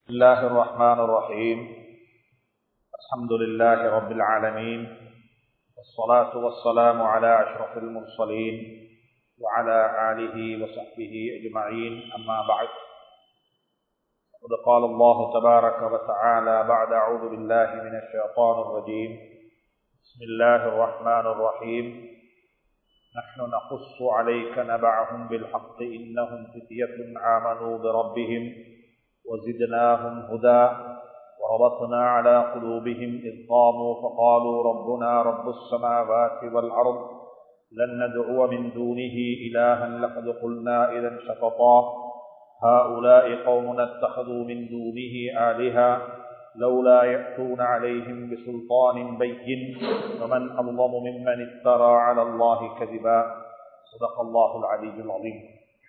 بسم الله الرحمن الرحيم الحمد لله رب العالمين والصلاة والسلام على أشرف المرسلين وعلى آله وصحبه أجمعين أما بعد قد قال الله تبارك وتعالى بعد أعوذ بالله من الشيطان الرجيم بسم الله الرحمن الرحيم نحن نقص عليك نبعهم بالحق إنهم فتية آمنوا بربهم وزدناهم هدى وربطنا على قلوبهم إذ قاموا فقالوا ربنا رب السماوات والأرض لن ندعو من دونه إلها لقد قلنا إذا شططا هؤلاء قومنا اتخذوا من دونه آلهة لولا يأتون عليهم بسلطان بين ومن أظلم ممن افترى على الله كذبا صدق الله العلي العظيم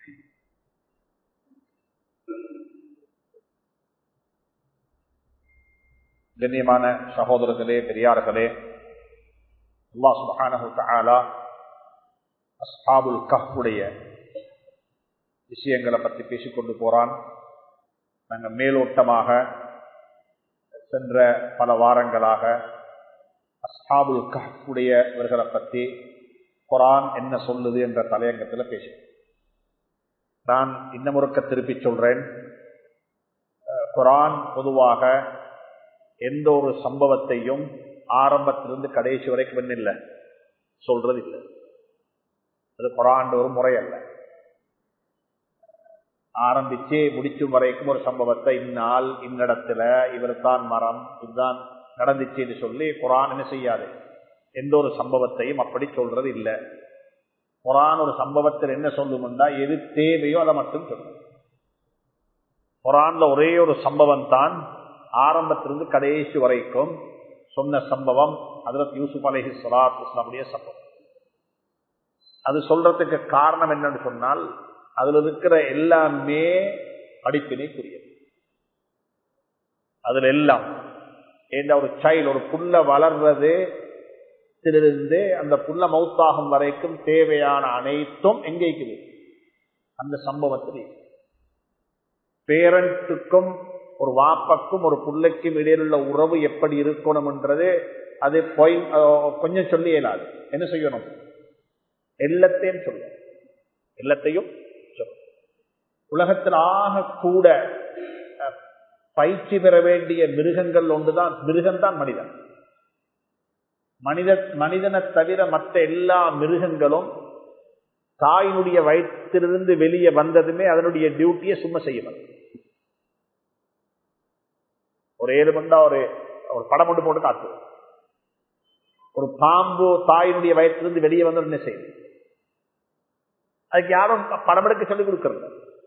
கண்ணியமான சகோதரர்களே பெரியார்களே அல்லா சுபஹானஹு தஆலா அஸ்ஹாபுல் கஹ்வுடைய விஷயங்களை பற்றி பேசிக்கொண்டு போறான் நாங்கள் மேலோட்டமாக சென்ற பல வாரங்களாக அஸ்ஹாபுல் கஹ்வுடையவர்களை பற்றி குரான் என்ன சொல்லுது என்ற தலையங்கத்தில் பேசினேன் நான் இன்னமுறுக்க திருப்பி சொல்றேன் குரான் பொதுவாக எந்த ஒரு சம்பவத்தையும் ஆரம்பத்திலிருந்து கடைசி வரைக்கும் இல்லை சொல்றது இல்லை அது குரான் ஒரு முறை அல்ல ஆரம்பிச்சு முடிக்கும் வரைக்கும் ஒரு சம்பவத்தை இந்நாள் இன்னிடத்துல இவர் தான் மரம் இதுதான் நடந்துச்சுன்னு சொல்லி குரான் என்ன செய்யாது எந்த ஒரு சம்பவத்தையும் அப்படி சொல்றது இல்லை குரான் ஒரு சம்பவத்தில் என்ன சொல்லும்னா எது தேவையோ அதை மட்டும் சொல்லும் குரான்ல ஒரே ஒரு சம்பவம் தான் ஆரம்பத்திலிருந்து கடைசி வரைக்கும் சொன்ன சம்பவம் அதில் யூசுப் அலஹி சலாத் இஸ்லாமுடைய சம்பவம் அது சொல்றதுக்கு காரணம் என்னன்னு சொன்னால் அதுல இருக்கிற எல்லாமே படிப்பினைக்குரியது அதுல எல்லாம் ஏன்னா ஒரு சைல்டு ஒரு புல்ல வளர்றது இருந்து அந்த புல்ல மௌத்தாகும் வரைக்கும் தேவையான அனைத்தும் எங்கே இருக்குது அந்த சம்பவத்தில் பேரண்ட்டுக்கும் ஒரு வாப்பக்கும் ஒரு பிள்ளைக்கும் இடையில் உள்ள உறவு எப்படி இருக்கணும் என்றது அது கொஞ்சம் சொல்லி இயலாது என்ன செய்யணும் எல்லாத்தையும் சொல்ல எல்லாத்தையும் சொல்ல உலகத்தில் ஆக கூட பயிற்சி பெற வேண்டிய மிருகங்கள் ஒன்றுதான் மிருகம்தான் மனிதன் மனித மனிதனை தவிர மற்ற எல்லா மிருகங்களும் தாயினுடைய வயிற்றிலிருந்து வெளியே வந்ததுமே அதனுடைய டியூட்டியை சும்மா செய்யணும் ஒரு ஏழு மண்டா ஒரு ஒரு படம் மட்டும் போட்டு காத்து ஒரு பாம்பு தாயினுடைய வயத்திலிருந்து வெளியே வந்து என்ன செய்யுது அதுக்கு யாரும் படம் எடுக்க சொல்லிக் கொடுக்கறது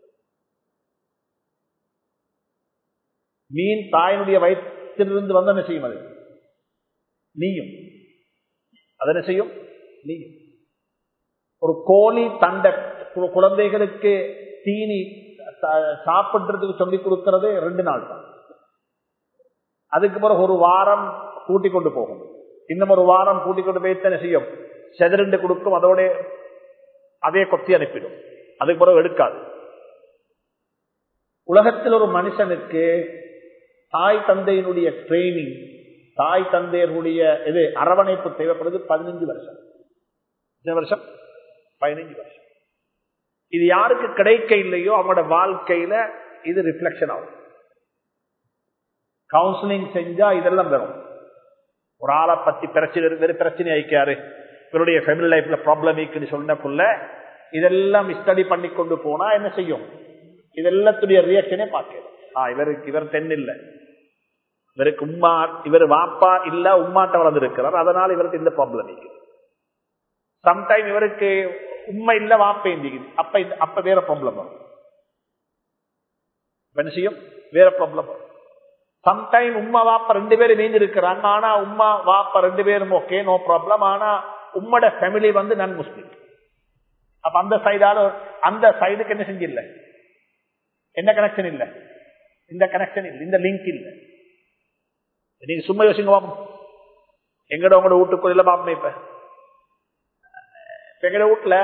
மீன் தாயினுடைய வயிற்றிலிருந்து வந்து என்ன செய்யும் அது நீயும் அது என்ன செய்யும் நீயும் ஒரு கோழி தண்டை குழந்தைகளுக்கு தீனி சாப்பிடுறதுக்கு சொல்லிக் கொடுக்கறது ரெண்டு நாள் தான் அதுக்கு பிறகு ஒரு வாரம் கூட்டி கொண்டு போகும் இன்னும் ஒரு வாரம் கூட்டி கொண்டு போய் என்ன செய்யும் செதறிண்டு கொடுக்கும் அதோட அதே கொத்தி அனுப்பிடும் அதுக்கு பிறகு எடுக்காது உலகத்தில் ஒரு மனுஷனுக்கு தாய் தந்தையினுடைய ட்ரைனிங் தாய் தந்தையருடைய இது அரவணைப்பு தேவைப்படுது பதினஞ்சு வருஷம் எத்தனை வருஷம் பதினஞ்சு வருஷம் இது யாருக்கு கிடைக்க இல்லையோ அவங்களோட வாழ்க்கையில இது ரிஃப்ளெக்ஷன் ஆகும் கவுன்சிலிங் செஞ்சா இதெல்லாம் வரும் ஒரு ஆளை பத்தி பிரச்சனை வெறும் பிரச்சனை ஆயிக்காரு இவருடைய ஃபேமிலி லைஃப்ல ப்ராப்ளம் இருக்குன்னு சொன்னக்குள்ள இதெல்லாம் ஸ்டடி பண்ணி கொண்டு போனா என்ன செய்யும் இதெல்லாத்துடைய ரியாக்ஷனே பார்க்க ஆ இவருக்கு இவர் தென் இல்லை இவருக்கு உம்மா இவர் வாப்பா இல்ல உம்மாட்ட வளர்ந்துருக்கிறார் அதனால இவருக்கு இந்த ப்ராப்ளம் இருக்குது சம்டைம் இவருக்கு உண்மை இல்ல வாப்ப இந்திக்குது அப்ப அப்ப வேற ப்ராப்ளம் வரும் என்ன செய்யும் வேற ப்ராப்ளம் வரும் சம்டைம் உம்மா வாப்பா ரெண்டு பேரும் நீந்து இருக்கிறாங்க ஆனா உம்மா வாப்பா ரெண்டு பேரும் ஓகே நோ ப்ராப்ளம் ஆனா உம்மோட ஃபேமிலி வந்து நான் முஸ்லீம் அப்ப அந்த சைடால அந்த சைடுக்கு என்ன செஞ்சில்ல என்ன கனெக்ஷன் இல்ல இந்த கனெக்ஷன் இல்ல இந்த லிங்க் இல்ல நீங்க சும்மா யோசிங்க பாப்போம் எங்கட உங்களோட வீட்டுக்குள்ள பாப்போம் இப்ப எங்கட வீட்டுல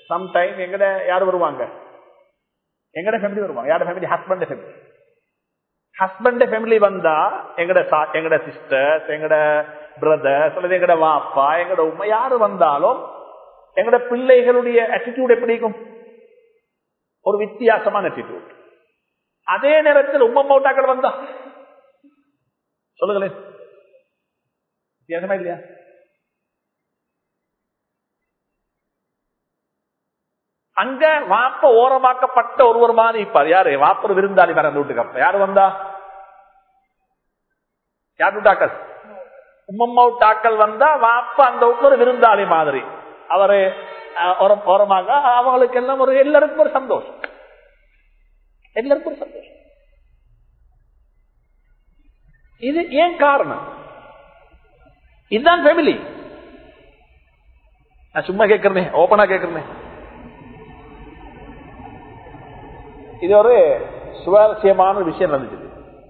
சம்டைம் எங்கட யாரு வருவாங்க எங்கட ஃபேமிலி வருவாங்க யாரோட family husband family husband family வந்தா எங்கட சா- எங்கட சிஸ்டர்ஸ் எங்கட பிரதர்ஸ் அல்லது எங்கட வாப்பா எங்கட உண்மை யாரு வந்தாலும் எங்கட பிள்ளைகளுடைய attitude எப்படி இருக்கும் ஒரு வித்தியாசமான attitude அதே நேரத்தில் உம்ம மௌட்டாக்கள் வந்தா சொல்லுங்களேன் வித்தியாசமா இல்லையா அங்க வாப்ப ஓரமாக்கப்பட்ட ஒருவர் மாதிரி இருப்பார் யாரு வாப்பர் விருந்தாளி வர அந்த வீட்டுக்கு அப்ப யாரு வந்தா யார் வீட்டாக்கள் உம்மம்மா வீட்டாக்கள் வந்தா வாப்ப அந்த வீட்டுல ஒரு விருந்தாளி மாதிரி அவரு அஹ், ஓரம்- ஓரமாக அவங்களுக்கு எல்லாம் ஒரு எல்லாருக்கும் ஒரு சந்தோஷம் எல்லாருக்கும் ஒரு சந்தோஷம் இது ஏன் காரணம் இதுதான் ஃபேமிலி நான் சும்மா கேட்கிறேன் ஓபனா கேட்கிறேன் இது ஒரு சுவாரஸ்யமான ஒரு விஷயம் நடந்துச்சு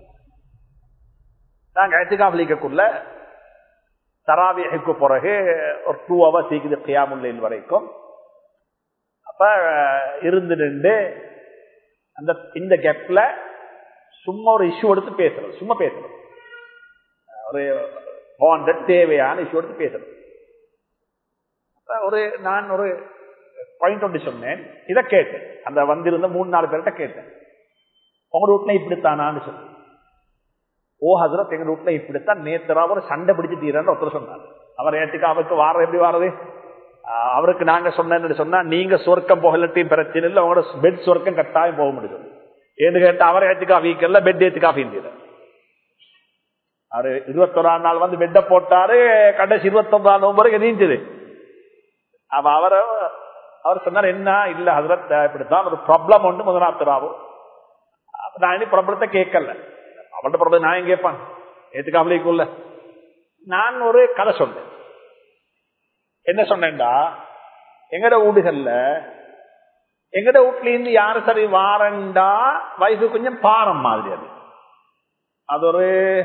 நாங்க ஐத்துக்காஃபிலிக்கக்குள்ள தராவிக்கு பிறகு ஒரு டூ ஹவர்ஸ் இருக்குது கியாமுல்லைல் வரைக்கும் அப்ப இருந்து நின்று அந்த இந்த கேப்ல சும்மா ஒரு இஷ்யூ எடுத்து பேசுறது சும்மா பேசுறது ஒரு ஹண்ட்ரட் தேவையான இஷ்யூ எடுத்து பேசுறது அப்ப ஒரு நான் ஒரு பாயிண்ட் ஒன்று சொன்னேன் இதை கேட்டேன் அந்த வந்திருந்த மூணு நாலு பேர்கிட்ட கேட்டேன் உங்க வீட்டுல இப்படித்தானான்னு சொல்லி ஓ ஹசரத் எங்க வீட்டுல இப்படித்தான் நேத்தரா ஒரு சண்டை பிடிச்சிட்டீரன்னு ஒருத்தர் சொன்னார் அவர் ஏத்துக்கு அவருக்கு வார எப்படி வாரது ஆஹ் அவருக்கு நாங்க சொன்னேன்னு சொன்னா நீங்க சொர்க்கம் போகலட்டையும் பிரச்சனை இல்லை உங்களோட பெட் சொர்க்கம் கட்டாயம் போக முடியும் ஏன்னு கேட்டா அவர் ஏத்துக்கா வீக்கல்ல பெட் ஏத்துக்கா வீந்திர அவரு இருபத்தொராம் நாள் வந்து பெட்டை போட்டாரு கடைசி இருபத்தொன்பதாம் நோம்பு வரைக்கும் நீஞ்சது அப்ப அவர அவர் சொன்னார் என்ன இல்ல ஹசரத் இப்படித்தான் ஒரு ப்ராப்ளம் ஒன்று முதலாத்தராவும் நான் இனி ப்ராப்ளத்தை கேட்கல அவன்கிட்ட ப்ராப்ளம் நான் ஏன் கேட்பான் ஏத்துக்காமலேக்குள்ள நான் ஒரு கதை சொன்னேன் என்ன சொன்னேன்டா எங்கட வீடுகள்ல எங்கட வீட்ல இருந்து யாரு சரி வாரண்டா வயசு கொஞ்சம் பாரம் மாதிரி அது அது ஒரு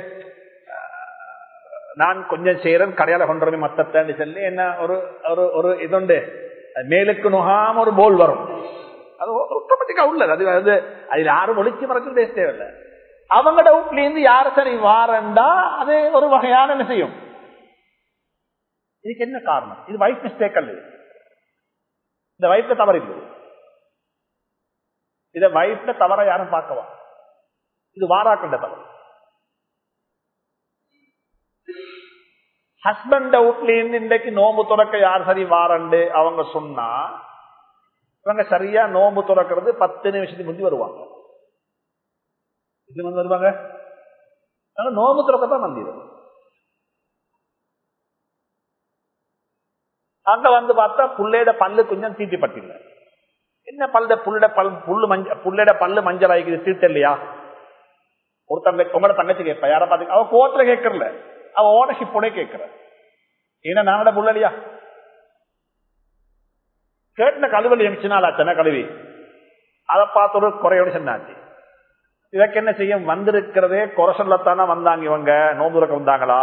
அஹ், நான் கொஞ்சம் செய்யறேன் கடையால கொண்டு மத்தன்னு சொல்லி என்ன ஒரு ஒரு ஒரு இதுண்டு மேலுக்கு நுகாம ஒரு போல் வரும் அது ஆட்டோமேட்டிக்கா உள்ளது அது அது அதுல யாரும் ஒளிச்சு மறைச்சு பேச தேவையில்லை அவங்கட வீட்ல இருந்து யாரு சரி வாரண்டா அது ஒரு வகையான என்ன செய்யும் இதுக்கு என்ன காரணம் இது வைஃப் மிஸ்டேக் அல்ல இது. இந்த வைஃப்ல தவறு இல்லை இத வைஃப்ல தவற யாரும் பார்க்கவா இது வாராக்கண்ட தவறு ஹஸ்பண்ட வீட்ல இருந்து இன்றைக்கு நோம்பு துறக்க யார் சரி வாரண்டு அவங்க சொன்னா இவங்க சரியா நோம்பு துறக்கிறது பத்து நிமிஷத்துக்கு முந்தி வருவாங்க இது வந்து வருவாங்க ஆனா நோம்பு துறக்கத்தான் வந்திடும் அங்க வந்து பார்த்தா புள்ளையோட பல்லு கொஞ்சம் தீட்டி பட்டில்ல என்ன பல்ல புள்ளட பல் புல்லு மஞ்ச புள்ளையோட பல்லு மஞ்சள் ஆகிக்குது தீட்டு இல்லையா ஒரு தங்கை உங்களோட தங்கச்சி கேட்பா யார பாத்து அவ கோத்துல கேட்கறல அவ ஓனர்ஷிப்போட கேட்கிற ஏன்னா நாங்கட புள்ளலியா கேட்டின கழுவல் எமிச்சினால் அத்தனை கழுவி அதை பார்த்து ஒரு குறையோடு சொன்னாச்சு இதற்கு என்ன செய்யும் வந்திருக்கிறதே குறை சொல்லத்தானே வந்தாங்க இவங்க நோம்பு துறக்க வந்தாங்களா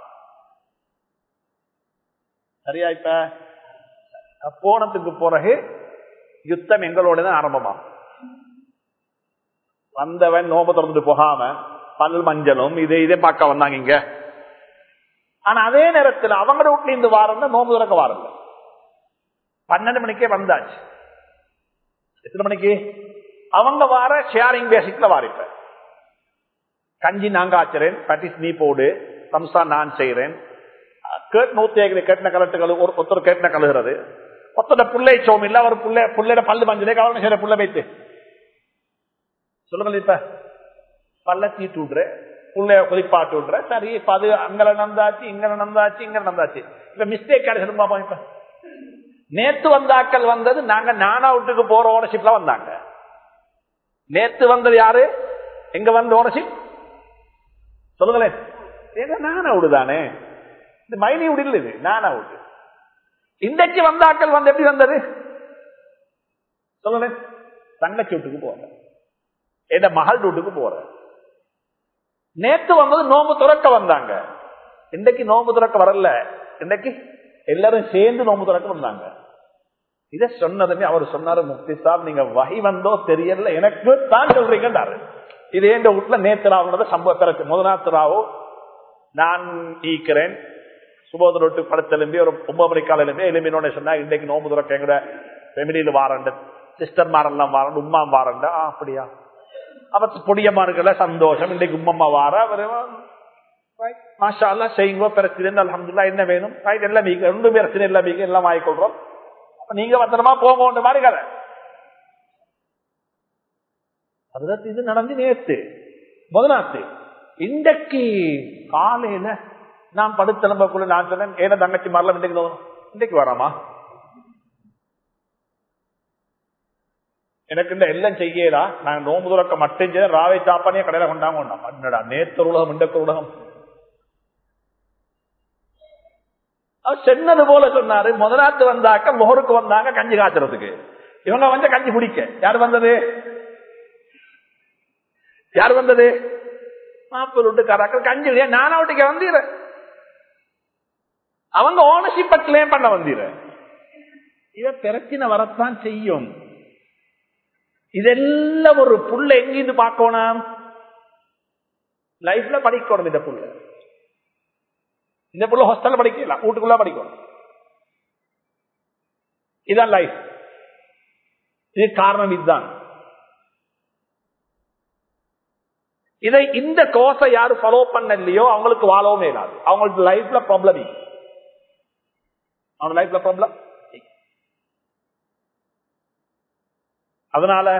சரியா இப்ப போனதுக்கு பிறகு யுத்தம் எங்களோட தான் ஆரம்பமா வந்தவன் நோம்பு திறந்துட்டு போகாம பல் மஞ்சளும் இதே இதே பார்க்க வந்தாங்க இங்க ஆனா அதே நேரத்தில் அவங்க வீட்டுல இருந்து வாரம் நோம்பு திறக்க வாரல பன்னெண்டு மணிக்கே வந்தாச்சு எத்தனை மணிக்கு அவங்க வார ஷேரிங் பேசிக்ல வாரிப்ப கஞ்சி நாங்க ஆச்சுறேன் பட்டிஸ் நீ போடு சம்சா நான் செய்யறேன் கேட் நூத்தி ஐந்து கேட்டின கலட்டுகள் ஒரு ஒருத்தர் கேட்டின கழுகிறது ஒருத்தர புள்ளை சோம் இல்ல ஒரு புள்ளை புள்ளையோட பல்லு மஞ்சளே கவனம் செய்யற புள்ள வைத்து சொல்லுங்க இப்ப பல்ல தீட்டு விடுற புள்ளைய குளிப்பாட்டு விடுற சரி இப்ப அது அங்க நடந்தாச்சு இங்க நடந்தாச்சு இங்க நடந்தாச்சு இப்ப மிஸ்டேக் கிடைச்சிடும் பாப்போம் இப்ப நேத்து வந்தாக்கள் வந்தது நாங்க நானா வீட்டுக்கு போற ஓனர்ஷிப்ல வந்தாங்க நேத்து வந்தது யாரு எங்க வந்த ஓனர்ஷிப் சொல்லுங்களேன் ஏன்னா நானா விடுதானே இந்த மைனி வீடு இல்ல இது நானா வீடு இன்றைக்கு வந்தாக்கள் வந்து எப்படி வந்தது சொல்லுங்களேன் தங்கச்சி வீட்டுக்கு போற எந்த மகள் வீட்டுக்கு போற நேத்து வந்தது நோம்பு துறக்க வந்தாங்க இன்றைக்கு நோம்பு துறக்க வரல இன்றைக்கு எல்லாரும் சேர்ந்து நோம்பு துறக்க வந்தாங்க இத சொன்னதுமே அவர் சொன்னாரு முக்தி சாப் நீங்க வகை வந்தோ தெரியல எனக்கு தான் சொல்றீங்கன்றாரு இது எந்த வீட்டுல நேத்து ராவுனத சம்பவ பிறகு முதநாத்து ராவோ நான் ஈக்கிறேன் சுபோதர விட்டு படுத்தெலும்பி ஒரு ஒன்பது மணி கால எலும்பி எலும்பினோட சொன்னா இன்னைக்கு நோம்பு துறக்க எங்கட ஃபெமிலியில வாரண்டு சிஸ்டர் மாரெல்லாம் வாரண்டு உம்மா வாரண்டு ஆ அப்படியா அவத்து பொடியம்மா இருக்கல சந்தோஷம் இன்னைக்கு உம்மம்மா வார அவரு மாஷா அல்லா செய்யுங்க பிரச்சனை அலமதுல்லா என்ன வேணும் ரைட் எல்லாம் மீங்க ரெண்டு பிரச்சனை எல்லாம் மீங்க எல்லாம் வாங்கிக்கொள்றோம் அப்ப நீங்க பத்திரமா போங்க மாதிரி கதை அதுதான் இது நடந்து நேத்து முதலாத்து இன்றைக்கு காலையில நான் படுத்தெலும்பக்குள்ள நான் சொன்னேன் ஏன தங்கச்சி மரலாம் இன்றைக்கு தோணும் இன்றைக்கு வராமா எனக்கு இந்த எல்லாம் செய்யலா நான் நோம்பு துறக்க மட்டும் செய்ய ராவை சாப்பானே கடையில கொண்டாங்க கொண்டாடா நேற்று உலகம் இன்றைக்கு உலகம் அவர் சொன்னது போல சொன்னாரு முதலாத்து வந்தாக்க முகருக்கு வந்தாங்க கஞ்சி காய்ச்சறதுக்கு இவங்க வந்து கஞ்சி குடிக்க யார் வந்தது யார் வந்தது மாப்பிள் வீட்டுக்காராக்கள் கஞ்சி இல்லையா நானா வீட்டுக்கு வந்தீர அவங்க ஓனர்ஷிப் கிளைம் பண்ண வந்தீர இத பிரச்சனை வரத்தான் செய்யும் இதெல்லாம் ஒரு புள்ள எங்கிருந்து பார்க்கணும் லைஃப்ல படிக்கணும் இந்த புள்ள இந்த புள்ள ஹாஸ்டல்ல படிக்கலாம் வீட்டுக்குள்ள படிக்கணும் இதான் லைஃப் இது காரணம் இதுதான் இதை இந்த கோர்ஸை யாரு ஃபாலோ பண்ண இல்லையோ அவங்களுக்கு வாழவும் இல்லாது அவங்களுக்கு லைஃப்ல ப்ராப்ளம் அவங்க லைஃப்ல ப்ராப்ளம் அதனால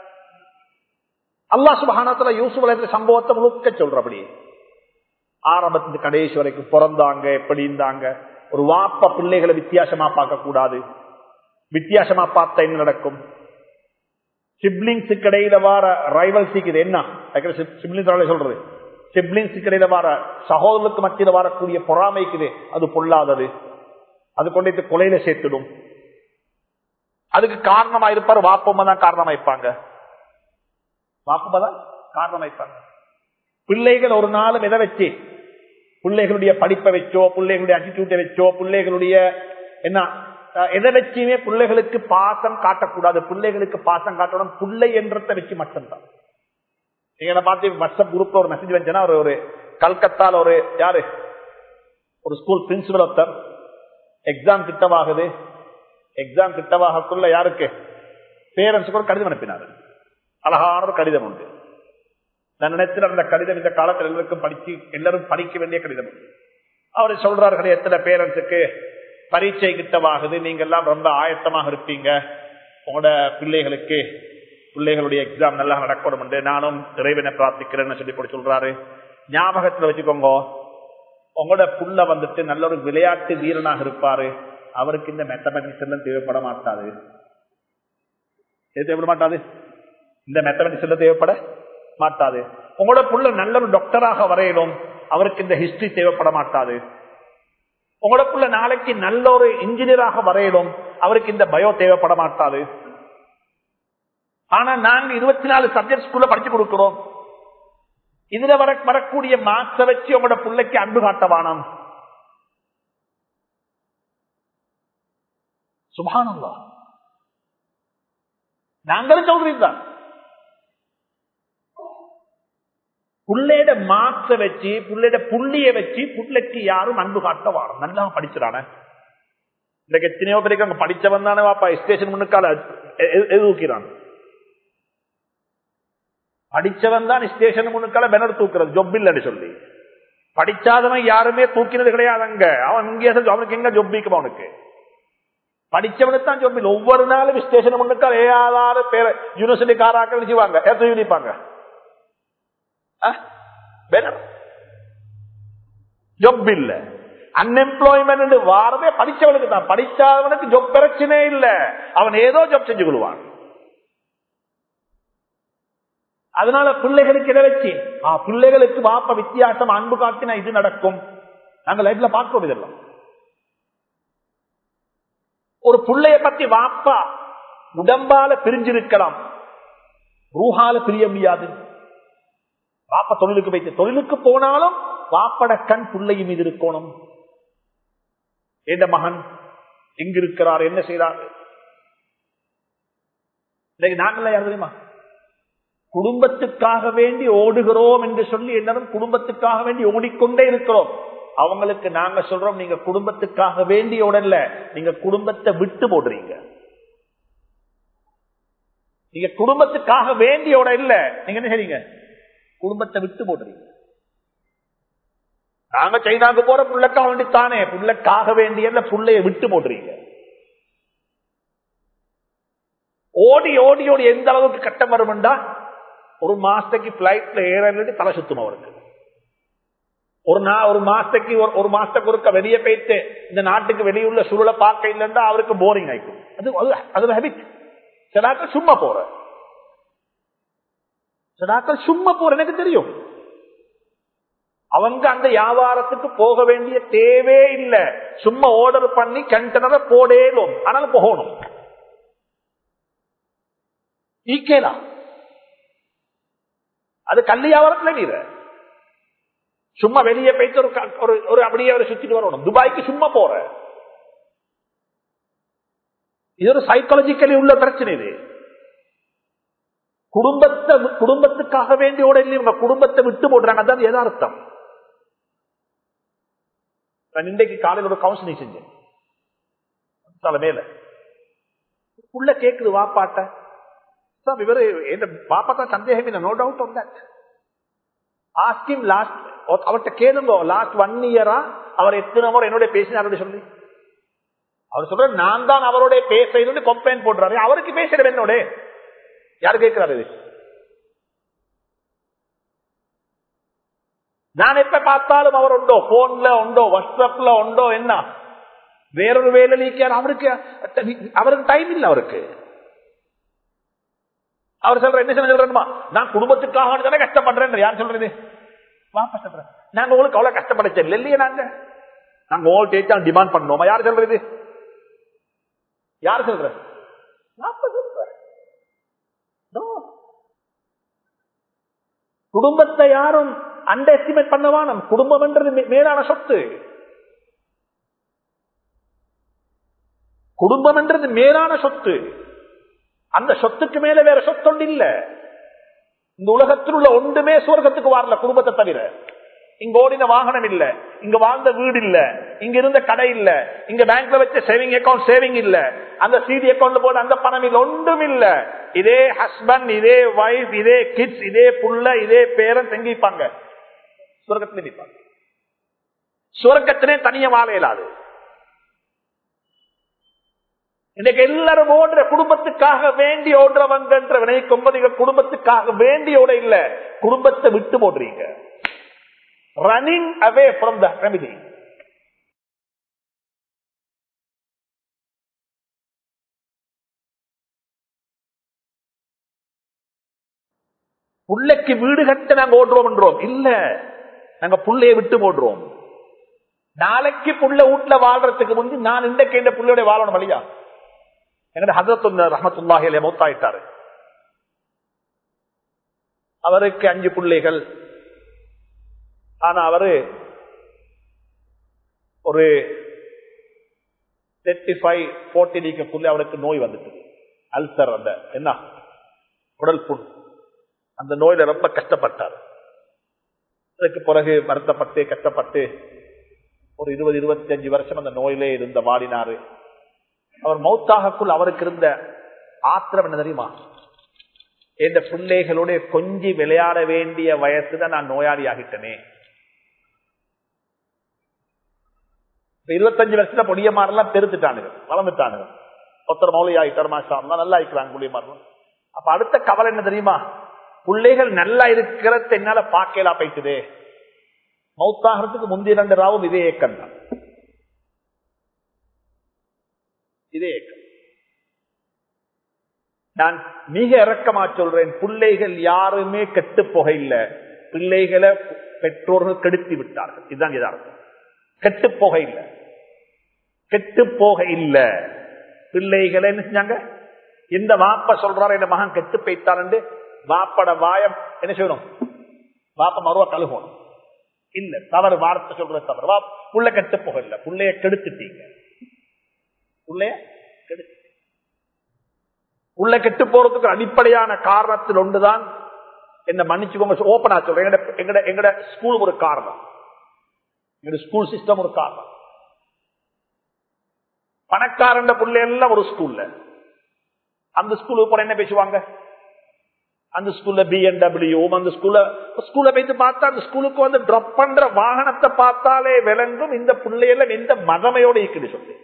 அல்லா சுபகானத்துல யூசுப் அலைய சம்பவத்தை முழுக்க சொல்றபடி ஆரம்பத்து கடைசி வரைக்கும் பிறந்தாங்க எப்படி இருந்தாங்க ஒரு வாப்ப பிள்ளைகளை வித்தியாசமா பார்க்க கூடாது வித்தியாசமா பார்த்தா என்ன நடக்கும் சிப்ளிங்ஸுக்கு இடையில வார ரைவல்சிக்கு இது என்ன சிப்ளிங்ஸ் சொல்றது சிப்ளிங்ஸுக்கு இடையில வார சகோதரருக்கு மத்தியில வரக்கூடிய பொறாமைக்குது அது பொல்லாதது அது கொண்டு கொலையில சேர்த்துடும் அதுக்கு காரணமா இருப்பார் வாப்பம்மா தான் காரணமா இருப்பாங்க வாப்பம்மா தான் காரணமா இருப்பாங்க பிள்ளைகள் ஒரு நாளும் எதை வச்சு பிள்ளைகளுடைய படிப்பை வச்சோ பிள்ளைகளுடைய அட்டிடியூட்டை வச்சோ பிள்ளைகளுடைய என்ன எதை வச்சுமே பிள்ளைகளுக்கு பாசம் காட்டக்கூடாது பிள்ளைகளுக்கு பாசம் காட்டணும் பிள்ளை என்றதை வச்சு மட்டும்தான் நீங்க பார்த்து வாட்ஸ்அப் குரூப்ல ஒரு மெசேஜ் வந்துச்சுன்னா ஒரு ஒரு கல்கத்தால ஒரு யாரு ஒரு ஸ்கூல் பிரின்சிபல் ஒருத்தர் எக்ஸாம் கிட்டவாகுது எக்ஸாம் கிட்டவாகக்குள்ள யாருக்கு பேரண்ட்ஸுக்கு ஒரு கடிதம் அனுப்பினார் அழகான ஒரு கடிதம் உண்டு நான் நினைச்சேன் அந்த கடிதம் இந்த காலத்தில் எல்லாருக்கும் படிச்சு எல்லாரும் படிக்க வேண்டிய கடிதம் அவர் சொல்றார்கள் எத்தனை பேரண்ட்ஸுக்கு பரீட்சை கிட்டவாகுது நீங்க எல்லாம் ரொம்ப ஆயத்தமாக இருப்பீங்க உங்களோட பிள்ளைகளுக்கு பிள்ளைகளுடைய எக்ஸாம் நல்லா நடக்கணும் என்று நானும் இறைவனை பிரார்த்திக்கிறேன்னு சொல்லி கூட சொல்றாரு ஞாபகத்துல வச்சுக்கோங்க உங்களோட புள்ள வந்துட்டு நல்ல ஒரு விளையாட்டு வீரனாக இருப்பாரு அவருக்கு இந்த மெத்தமெட்டிக்ஸ் எல்லாம் தேவைப்பட மாட்டாது எது தேவைப்பட மாட்டாது இந்த மெத்தமெட்டிக்ஸ் எல்லாம் தேவைப்பட மாட்டாது உங்களோட புள்ள நல்ல ஒரு டாக்டராக வரையணும் அவருக்கு இந்த ஹிஸ்டரி தேவைப்பட மாட்டாது உங்களோட புள்ள நாளைக்கு நல்ல ஒரு இன்ஜினியராக வரையணும் அவருக்கு இந்த பயோ தேவைப்பட மாட்டாது ஆனா நாங்க இருபத்தி நாலு சப்ஜெக்ட் ஸ்கூல்ல படிச்சு கொடுக்கிறோம் இதுல வர வரக்கூடிய மார்க்ஸ வச்சு உங்களோட பிள்ளைக்கு அன்பு காட்டவானம் சுபானந்தா நாங்களும் சொல்றீங்க தான் புள்ளையோட மார்க்ஸ வச்சு புள்ளையோட புள்ளிய வச்சு புள்ளைக்கு யாரும் அன்பு காட்ட வாரம் நல்லா படிச்சிடான இன்றைக்கு எத்தனையோ பேருக்கு அங்க படிச்சவன் தானே வாப்பா ஸ்டேஷன் முன்னுக்கால எதுக்கிறான் படிச்சவன் தான் ஸ்டேஷன் முன்னுக்கால பெனர் தூக்குறது ஜொப் இல்லைன்னு சொல்லி படிச்சாதவன் யாருமே தூக்கினது கிடையாது அங்க அவன் இங்கே அவனுக்கு எங்க ஜொப்பிக்கும் அவனுக்கு படிச்சவனுக்கு தான் ஜொப் இல்லை ஒவ்வொரு நாளும் ஸ்டேஷன் முன்னுக்கால ஏதாவது பேர் யூனிவர்சிட்டி காராக்கள் செய்வாங்க ஏற்ற யூனிப்பாங்க ஜொப் இல்ல அன்எம்ப்ளாய்மெண்ட் வாரதே படிச்சவனுக்கு தான் படிச்சாதவனுக்கு ஜொப் பிரச்சனை இல்ல அவன் ஏதோ ஜொப் செஞ்சு கொள்வான் அதனால பிள்ளைகளுக்கு இதை வச்சு பிள்ளைகளுக்கு வாப்ப வித்தியாசம் அன்பு காட்டினா இது நடக்கும் நாங்க லைஃப்ல பார்க்கிறோம் இதெல்லாம் ஒரு பிள்ளைய பத்தி வாப்பா உடம்பால பிரிஞ்சிருக்கலாம் ரூஹால பிரிய முடியாது வாப்ப தொழிலுக்கு வைத்து தொழிலுக்கு போனாலும் வாப்பட கண் பிள்ளையும் மீது இருக்கணும் எந்த மகன் எங்க இருக்கிறார் என்ன செய்யறார் இன்னைக்கு நாங்கள யார் தெரியுமா குடும்பத்துக்காக வேண்டி ஓடுகிறோம் என்று சொல்லி எல்லாரும் குடும்பத்துக்காக வேண்டி ஓடிக்கொண்டே இருக்கிறோம் அவங்களுக்கு நாங்க சொல்றோம் நீங்க குடும்பத்துக்காக வேண்டி ஓடல நீங்க குடும்பத்தை விட்டு போடுறீங்க நீங்க குடும்பத்துக்காக வேண்டியோட இல்ல நீங்க என்ன செய்றீங்க குடும்பத்தை விட்டு போடுறீங்க நாங்க சைனாக்கு போற புள்ளக்காக வேண்டித்தானே புள்ளக்காக வேண்டிய புள்ளைய விட்டு போடுறீங்க ஓடி ஓடி ஓடி எந்த அளவுக்கு கட்டம் வரும்டா ஒரு மாசத்துக்கு பிளைட்ல ஏறது தலை சுத்தும் அவருக்கு ஒரு நா ஒரு மாசத்துக்கு ஒரு மாசத்துக்கு ஒருக்க வெளியே போயிட்டு இந்த நாட்டுக்கு வெளியுள்ள சூழலை பார்க்க இல்லைன்னா அவருக்கு போரிங் ஆயிக்கும் அது அது ஹேபிட் சிலாக்கள் சும்மா போற சிலாக்கள் சும்மா போற எனக்கு தெரியும் அவங்க அந்த வியாபாரத்துக்கு போக வேண்டிய தேவே இல்லை சும்மா ஆர்டர் பண்ணி கண்டனரை போடேலும் ஆனால் போகணும் ஈக்கேலாம் அது கல்லு வியாபாரத்துல நீர சும்மா வெளியே போயிட்டு ஒரு ஒரு அப்படியே அவரை சுத்திட்டு வரணும் துபாய்க்கு சும்மா போற இது ஒரு சைக்காலஜிக்கலி உள்ள பிரச்சனை இது குடும்பத்தை குடும்பத்துக்காக வேண்டியோட இல்லை இவங்க குடும்பத்தை விட்டு போடுறாங்க அதான் எதார்த்தம் நான் இன்றைக்கு காலையில் ஒரு கவுன்சிலிங் செஞ்சேன் தலைமையில உள்ள கேக்குது வாப்பாட்ட இவரு என்ன பாப்பா தான் சந்தேகம் இல்லை no doubt on that ask him last அவர்கிட்ட கேளுங்க லாஸ்ட் ஒன் இயரா அவர் எத்தனை முறை என்னோட பேசினார் சொல்லி அவர் சொல்ற நான் தான் அவரோட பேச கம்ப்ளைண்ட் போடுறாரு அவருக்கு பேசுறது என்னோட யாரு கேட்கிறாரு இது நான் எப்ப பார்த்தாலும் அவர் உண்டோ போன்ல உண்டோ வாட்ஸ்அப்ல உண்டோ என்ன வேறொரு வேலை நீக்கியார் அவருக்கு அவருக்கு டைம் இல்லை அவருக்கு அவர் சொல்ற என்ன சொல்றேன்மா நான் குடும்பத்துக்காக தானே கஷ்டப்படுறேன் யார் சொல்றது வாப்பா சொல்றேன் நாங்க உங்களுக்கு அவ்வளவு கஷ்டப்படைச்ச இல்லையே நாங்க நாங்க ஓல்டேஜ் டிமாண்ட் பண்ணோமா யார் சொல்றது யார் சொல்ற குடும்பத்தை யாரும் அண்டர் எஸ்டிமேட் பண்ணவா நம் குடும்பம் என்றது மேலான சொத்து குடும்பம் என்றது மேலான சொத்து அந்த சொத்துக்கு மேல வேற சொத்தொண்டு இல்ல இந்த உலகத்தில் உள்ள ஒன்றுமே சுவர்க்கத்துக்கு வரல குடும்பத்தை தவிர இங்க ஓடின வாகனம் இல்ல இங்க வாழ்ந்த வீடு இல்ல இங்க இருந்த கடை இல்ல இங்க பேங்க்ல வச்ச சேவிங் அக்கௌண்ட் சேவிங் இல்ல அந்த சிடி அக்கௌண்ட் போட அந்த பணம் இல்ல ஒன்றும் இல்ல இதே ஹஸ்பண்ட் இதே வைஃப் இதே கிட்ஸ் இதே புள்ள இதே பேரன் தங்கிப்பாங்க சுவர்க்கத்திலே நிற்பாங்க சுவர்க்கத்திலே தனிய வாழ இயலாது இன்னைக்கு எல்லாரும் ஓடுற குடும்பத்துக்காக வேண்டி ஓடுறவங்க என்ற வினைக்கும் போது குடும்பத்துக்காக வேண்டியோட இல்ல குடும்பத்தை விட்டு போடுறீங்க running away from the family புள்ளைக்கு வீடு கட்ட நாங்க ஓடுறோம் என்றோம் இல்ல நாங்க புள்ளைய விட்டு போடுறோம் நாளைக்கு புள்ள வீட்டுல வாழ்றதுக்கு முந்தி நான் இன்றைக்கு இந்த புள்ளையோட வாழணும் வழியா எங்கட ஹசரத் ரஹமத்துல்லாஹில மௌத்தாயிட்டாரு அவருக்கு அஞ்சு பிள்ளைகள் ஆனா அவரு ஒரு தேர்ட்டி ஃபைவ் போர்ட்டி நீக்கக்குள்ள அவருக்கு நோய் வந்துட்டு அல்சர் அந்த என்ன உடல் புண் அந்த நோயில ரொம்ப கஷ்டப்பட்டார் அதுக்கு பிறகு வருத்தப்பட்டு கஷ்டப்பட்டு ஒரு இருபது இருபத்தி அஞ்சு வருஷம் அந்த நோயிலே இருந்த வாடினாரு அவர் மௌத்தாகக்குள் அவருக்கு இருந்த ஆத்திரம் என்ன தெரியுமா இந்த பிள்ளைகளோட கொஞ்சி விளையாட வேண்டிய வயசுதான் நான் நோயாளி ஆகிட்டனே இருபத்தஞ்சு வருஷத்துல பொடியமாரெல்லாம் பெருத்துட்டானுங்க வளர்ந்துட்டானுங்க ஒருத்தர் மௌலி ஆகிட்டார் மாசா நல்லா இருக்கிறாங்க புள்ளியமாரெல்லாம் அப்ப அடுத்த கவலை என்ன தெரியுமா பிள்ளைகள் நல்லா இருக்கிறத என்னால பார்க்கலாம் போயிட்டுதே மௌத்தாகிறதுக்கு முந்தைய ரெண்டு ராவும் இதே ஏக்கம் தான் இதே ஏக்கம் நான் மிக இறக்கமா சொல்றேன் பிள்ளைகள் யாருமே கெட்டு போகையில்லை பிள்ளைகளை பெற்றோர்கள் கெடுத்து விட்டார்கள் இதுதான் யதார்த்தம் கெட்டு போக இல்லை கெட்டு போக இல்லை பிள்ளைகளை என்ன செஞ்சாங்க இந்த வாப்ப சொல்றாரு என் மகன் கெட்டு போய்த்தாரு வாப்பட வாயம் என்ன செய்யணும் வாப்ப மறுவா கழுகணும் இல்ல தவறு வார்த்தை சொல்றது தவறு வா புள்ள கெட்டு போக இல்லை புள்ளைய கெடுத்துட்டீங்க புள்ளைய கெடுத்து உள்ள கெட்டு போறதுக்கு அடிப்படையான காரணத்தில் ஒன்றுதான் என்ன மன்னிச்சுக்கோங்க ஓப்பனா சொல்றேன் எங்கட எங்கட எங்கட ஸ்கூல் ஒரு காரணம் எங்கட ஸ்கூல் சிஸ்டம் ஒரு காரணம் பணக்காரண்ட புள்ள எல்லாம் ஒரு ஸ்கூல்ல அந்த ஸ்கூலுக்கு போற என்ன பேசுவாங்க அந்த ஸ்கூல்ல பிஎன்டபிள்யூ அந்த ஸ்கூல்ல ஸ்கூல்ல போயிட்டு பார்த்தா அந்த ஸ்கூலுக்கு வந்து டிராப் பண்ற வாகனத்தை பார்த்தாலே விளங்கும் இந்த பிள்ளையெல்லாம் எந்த மதமையோட இருக்குது சொல்லி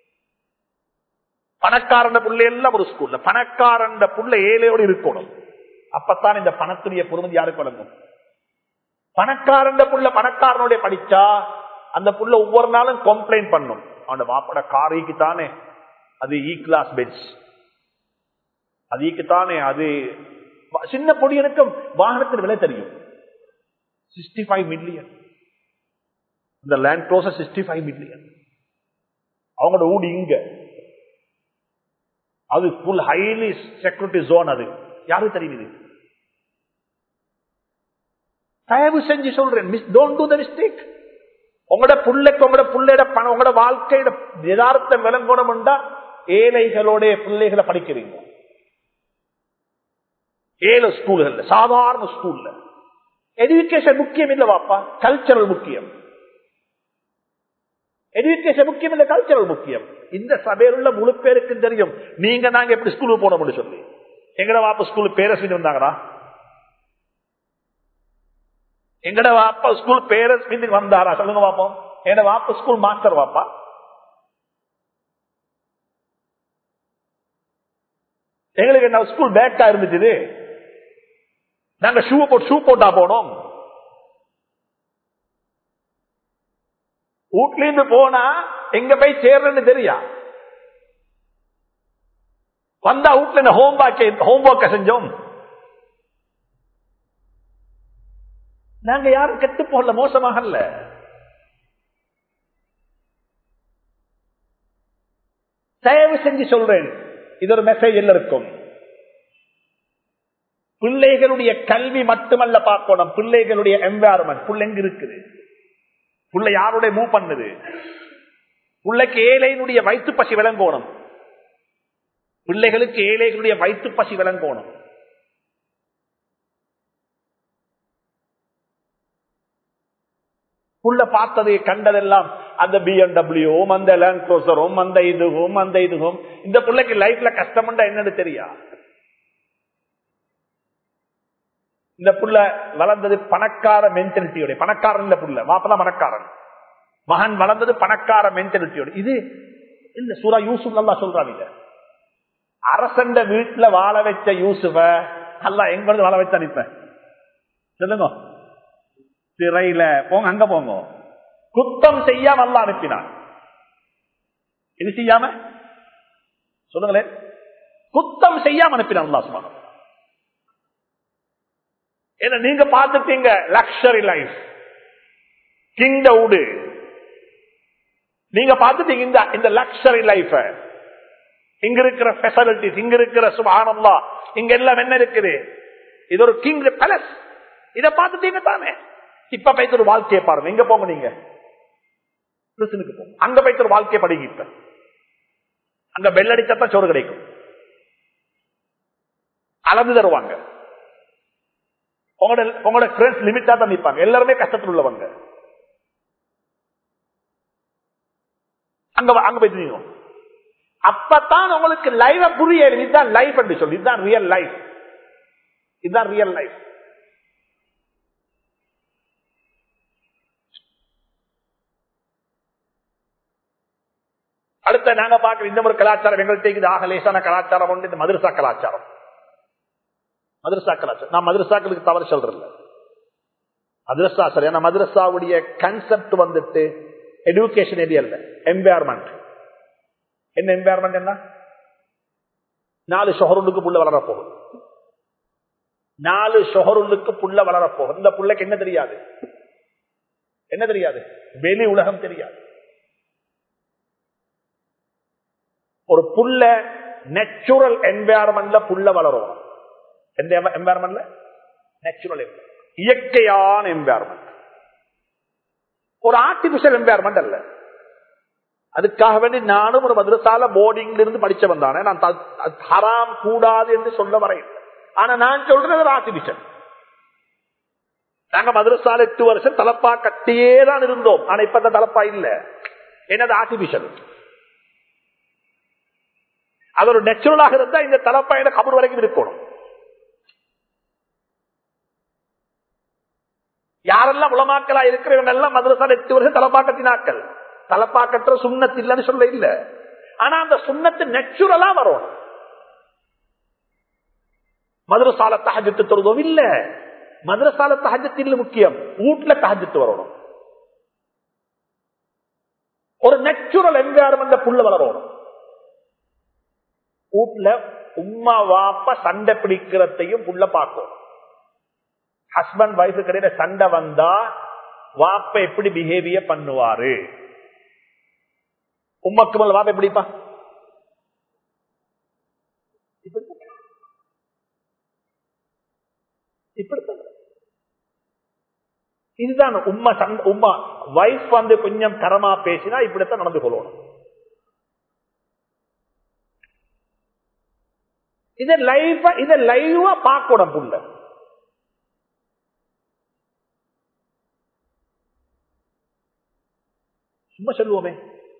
பணக்காரண்ட புள்ள எல்லாம் ஒரு ஸ்கூல்ல பணக்காரண்ட புள்ள ஏழையோடு இருக்கணும் அப்பத்தான் இந்த பணத்துடைய பொறுமதி யாருக்கு வழங்கும் பணக்காரண்ட புள்ள பணக்காரனுடைய படிச்சா அந்த புள்ள ஒவ்வொரு நாளும் கம்ப்ளைண்ட் பண்ணும் அவன் வாப்பட காரிக்கு தானே அது இ கிளாஸ் பெஞ்ச் அதுக்குத்தானே அது சின்ன பொடியனுக்கும் வாகனத்தின் விலை தெரியும் சிக்ஸ்டி ஃபைவ் மில்லியன் இந்த land cruiser sixty five million அவங்களோட ஊடு இங்க அது ஃபுல் ஹைலி செக்யூரிட்டி ஜோன் அது யாரும் தெரியுது தயவு செஞ்சு சொல்றேன் டோன்ட் டூ த மிஸ்டேக் உங்களோட புள்ளைக்கு உங்களோட புள்ளையோட பணம் உங்களோட வாழ்க்கையோட யதார்த்தம் விளங்கணும்டா ஏழைகளோட பிள்ளைகளை படிக்கிறீங்க ஏழு ஸ்கூல்கள்ல சாதாரண ஸ்கூல்ல எஜுகேஷன் முக்கியம் இல்ல வாப்பா கல்ச்சரல் முக்கியம் எஜுகேஷன் முக்கியம் இல்ல கல்ச்சரல் முக்கியம் இந்த சபையில் உள்ள முழு பேருக்கு தெரியும் நீங்க நாங்க எப்படி ஸ்கூலுக்கு போனோம்னு சொல்லி எங்கட வாப்பா ஸ்கூல் பேரஸ் வந்தாங்களா எங்கட வாப்பா ஸ்கூல் பேரஸ் மீட்டிங் வந்தாரா சொல்லுங்க பாப்போம் எங்கட வாப்பா ஸ்கூல் மாஸ்டர் வாப்பா எங்களுக்கு என்ன ஸ்கூல் பேக்கா இருந்துச்சு நாங்க ஷூ போட்டு ஷூ போட்டா போனோம் வீட்ல இருந்து போனா எங்க போய் சேர்றேன்னு தெரியா வந்தா வீட்டுல ஹோம் ஒர்க் ஹோம் ஒர்க்க செஞ்சோம் நாங்க யாரும் கெட்டு போடல மோசமாக இல்ல தயவு செஞ்சு சொல்றேன் இது ஒரு மெசேஜ் எல்லாருக்கும் பிள்ளைகளுடைய கல்வி மட்டுமல்ல பார்க்கணும் பிள்ளைகளுடைய என்வாரன்மெண்ட் புள்ள எங்க இருக்குது புள்ள யாருடைய மூவ் பண்ணுது பிள்ளைக்கு ஏழையினுடைய வயிற்று பசி விளங்கோணும் பிள்ளைகளுக்கு ஏழைகளுடைய வயிற்று பசி விளங்கோணும் புள்ள பார்த்ததை கண்டதெல்லாம் அந்த பிஎம்டபிள்யூவும் அந்த லேண்ட் குரோசரும் அந்த இதுவும் அந்த இதுவும் இந்த பிள்ளைக்கு லைஃப்ல கஷ்டம்டா என்னன்னு தெரியா இந்த புள்ள வளர்ந்தது பணக்கார மென்டாலிட்டியோட பணக்காரன் இந்த புள்ள மாப்பதான் பணக்காரன் மகன் வளர்ந்தது பணக்கார மென்டாலிட்டியோட இது இந்த சூரா யூசுப் நல்லா சொல்றாங்க அரசண்ட வீட்டுல வாழ வச்ச யூசுஃப அல்ல எங்க வாழ வச்ச அனுப்ப சொல்லுங்க சிறையில போங்க அங்க போங்க குத்தம் செய்யாம அல்ல அனுப்பினான் இது செய்யாம சொல்லுங்களேன் குத்தம் செய்யாம அனுப்பினான் அல்லா சுமான ஏன்னா நீங்க பார்த்துட்டீங்க லக்ஷரி லைஃப் கிங்ட ஊடு நீங்க பார்த்துட்டீங்க இந்த இந்த லக்ஷரி லைஃப இங்க இருக்கிற பெசிலிட்டிஸ் இங்க இருக்கிற சுபானம்லா இங்க எல்லாம் என்ன இருக்குது இது ஒரு கிங் பேலஸ் இத பார்த்துட்டீங்க தானே இப்ப போய்த்து ஒரு வாழ்க்கையை பாருங்க எங்க போங்க நீங்க கிறிஸ்தனுக்கு போங்க அங்க போய்த்து ஒரு வாழ்க்கையை படிங்க இப்ப அங்க வெள்ளடிச்சா சோறு கிடைக்கும் அளந்து தருவாங்க உங்களோட உங்களோட ஃப்ரெண்ட்ஸ் லிமிட்டா தான் நிற்பாங்க எல்லாருமே கஷ்டத்தில் உள்ளவங்க அங்க அங்க போய் அப்பதான் உங்களுக்கு லைவ புரிய இதுதான் லைஃப் என்று சொல்லி இதுதான் ரியல் லைஃப் இதுதான் ரியல் லைஃப் அடுத்த நாங்க பார்க்கிற இந்த ஒரு கலாச்சாரம் எங்கள்கிட்ட இது ஆக லேசான கலாச்சாரம் உண்டு இந்த மதுரசா கலாச்சாரம் மதுரசா கலாச்சாரம் நான் மதுரசாக்களுக்கு தவறு சொல்றேன் மதுரசா சரி ஆனா மதுரசாவுடைய கன்செப்ட் வந்துட்டு எஜுகேஷன் ஏரியா இல்ல என்வாயர்மெண்ட் என்ன என்வாயர்மெண்ட் என்ன நாலு ஷொஹருளுக்கு புள்ள வளர போகுது நாலு ஷொஹருளுக்கு புள்ள வளர போகுது இந்த புள்ளைக்கு என்ன தெரியாது என்ன தெரியாது வெளி உலகம் தெரியாது ஒரு புல்ல நேச்சுரல் என்வாயர்மெண்ட்ல புல்ல வளரும் எந்த என்வாயர்மெண்ட்ல நேச்சுரல் இயற்கையான என்வாயர்மெண்ட் ஒரு ஆர்டிபிஷியல் என்வாயர்மெண்ட் அல்ல அதுக்காக வேண்டி நானும் ஒரு மதுரசால போர்டிங்ல இருந்து படிச்சவன் தானே நான் ஹராம் கூடாது என்று சொல்ல வரையில் ஆனா நான் சொல்றது ஒரு ஆர்டிபிஷியல் நாங்க மதுரசால எட்டு வருஷம் தலப்பா கட்டியே தான் இருந்தோம் ஆனா இப்ப அந்த தலப்பா இல்ல என்னது ஆர்டிபிஷியல் அது ஒரு நேச்சுரலாக இருந்தா இந்த தலப்பா என்ன கபர் வரைக்கும் இருக்கணும் யாரெல்லாம் உலமாக்களா இருக்கிறவங்க எல்லாம் மதுரசால எட்டு வருஷம் தலப்பா கட்டினாக்கள் தலப்பா கட்டுற சுண்ணத்து இல்லைன்னு சொல்ல இல்ல ஆனா அந்த சுண்ணத்து நேச்சுரலா வரும் மதுரசால தகஜத்து தொழுதும் இல்ல மதுரசால தகஜத்து இல்ல முக்கியம் வீட்டுல தகஜத்து வரணும் ஒரு நேச்சுரல் என்வாரன்மெண்ட் புள்ள வளரணும் வீட்டுல உம்மா வாப்ப சண்டை பிடிக்கிறதையும் புள்ள பார்க்கும் ஹஸ்பண்ட் ஒய்ஃபு கிடையில சண்டை வந்தா வாப்ப எப்படி பிஹேவியர் பண்ணுவாரு உம்மக்கு மேல வாப்ப எப்படிப்பா இப்படித்தான் இதுதான் உம்மா சண்டை உம்மா வைஃப் வந்து கொஞ்சம் தரமா பேசினா இப்படித்தான் நடந்து கொள்ளணும் இதை லைஃப இதை லைவா பார்க்கணும் புள்ள சும்மா சொல்லுவோமே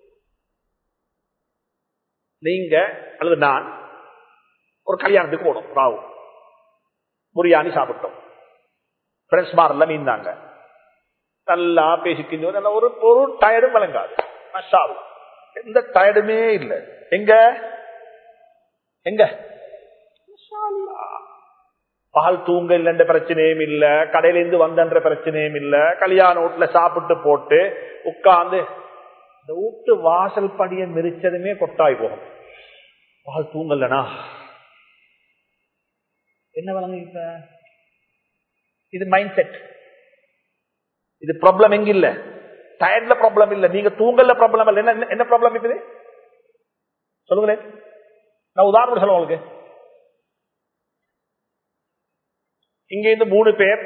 நீங்க அல்லது நான் ஒரு கல்யாணத்துக்கு போனோம் ராவு பிரியாணி சாப்பிட்டோம் ஃப்ரெண்ட்ஸ் மாரெல்லாம் மீந்தாங்க நல்லா பேசிக்கிட்டு நல்லா ஒரு ஒரு டயர்டும் விளங்காது மஷால் எந்த டயர்டுமே இல்லை எங்க எங்க பகல் தூங்க இல்லைன்ற பிரச்சனையும் இல்ல கடையில இருந்து வந்தன்ற பிரச்சனையும் இல்ல கல்யாண வீட்டுல சாப்பிட்டு போட்டு உட்கார்ந்து இந்த வீட்டு வாசல் படிய மிரிச்சதுமே கொட்டாய் போகும் பகல் தூங்கலனா என்ன வழங்க இப்ப இது மைண்ட் செட் இது ப்ராப்ளம் எங்க இல்ல டயர்ட்ல ப்ராப்ளம் இல்ல நீங்க தூங்கல ப்ராப்ளம் இல்ல என்ன என்ன ப்ராப்ளம் இருக்குது சொல்லுங்களேன் நான் உதாரணம் சொல்ல உங்களுக்கு இங்க இருந்து மூணு பேர்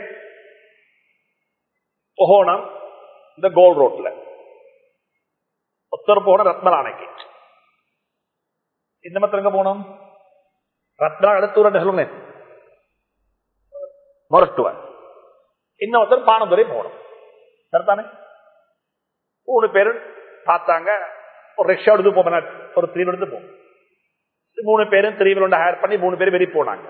போகணும் இந்த கோல் ரோட்ல ஒருத்தர் போன ரத்மலானைக்கு இந்த மத்திரம் எங்க போனோம் ரத்னா அடுத்தூர் சொல்லுங்க மொரட்டுவன் இன்னொருத்தர் பானதுரை போகணும் சரிதானே மூணு பேரும் பார்த்தாங்க ஒரு ரிக்ஷா எடுத்து போன ஒரு த்ரீ எடுத்து போகும் மூணு பேரும் த்ரீ ஹேர் பண்ணி மூணு பேரும் வெளியே போனாங்க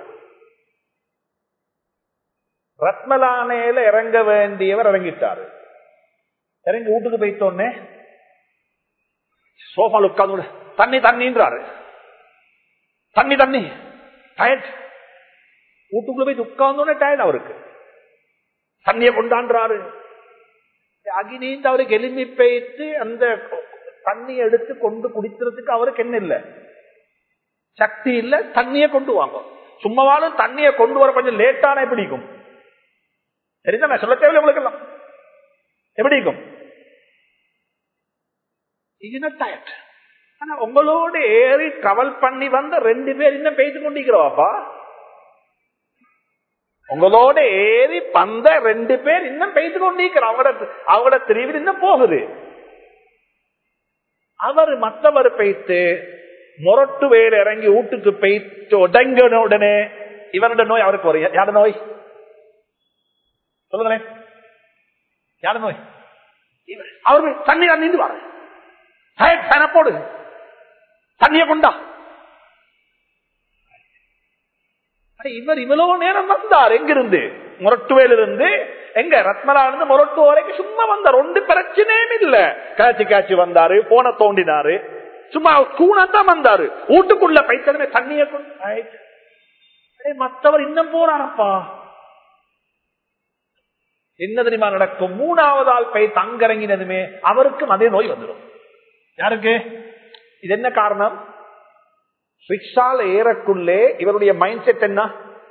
ரத்மலானையில இறங்க வேண்டியவர் இறங்கிட்டாரு இறங்கி வீட்டுக்கு போயிட்டோன்னே சோஃபால் உட்கார்ந்து தண்ணி தண்ணின்றாரு தண்ணி தண்ணி டயர்ட் வீட்டுக்குள்ள போய் உட்கார்ந்தோன்னே டயர்ட் அவருக்கு தண்ணியை கொண்டான்றாரு அகினீந்து அவருக்கு எளிமை போயிட்டு அந்த தண்ணி எடுத்து கொண்டு குடிக்கிறதுக்கு அவருக்கு என்ன இல்லை சக்தி இல்ல தண்ணியை கொண்டு வாங்க சும்மாவாலும் தண்ணியை கொண்டு வர கொஞ்சம் லேட்டான பிடிக்கும் சரிதான் நான் சொல்ல தேவையில்லை உங்களுக்கு எல்லாம் எப்படி இருக்கும் டயட் ஆனா உங்களோட ஏறி கவல் பண்ணி வந்த ரெண்டு பேர் இன்னும் பேசி கொண்டிருக்கிறவாப்பா உங்களோட ஏறி வந்த ரெண்டு பேர் இன்னும் பேசி கொண்டிருக்கிற அவங்களோட அவங்களோட திரிவில் இன்னும் போகுது அவர் மற்றவர் பெய்த்து முரட்டு வேறு இறங்கி வீட்டுக்கு பெய்த்து உடங்கின உடனே இவரோட நோய் அவருக்கு வரும் யார நோய் சொல்லுங்களேன் யார நோய் அவர் தண்ணி நீந்து வர போடு தண்ணிய கொண்டா இவர் இவ்வளவு நேரம் வந்தார் எங்கிருந்து முரட்டுவேலிருந்து எங்க ரத்மலா இருந்து முரட்டு வரைக்கும் சும்மா வந்தார் ஒன்று பிரச்சனையும் இல்ல காய்ச்சி காய்ச்சி வந்தாரு போன தோண்டினாரு சும்மா தூணத்தான் வந்தாரு வீட்டுக்குள்ள பைத்தனமே தண்ணிய கொண்டு மற்றவர் இன்னும் போறாரப்பா என்ன தெரியுமா நடக்கும் மூணாவது ஆள் பை தங்கறங்கினதுமே அவருக்கும் அதே நோய் வந்துடும் யாருக்கு இது என்ன காரணம் ரிக்ஷால ஏறக்குள்ளே இவருடைய மைண்ட் செட் என்ன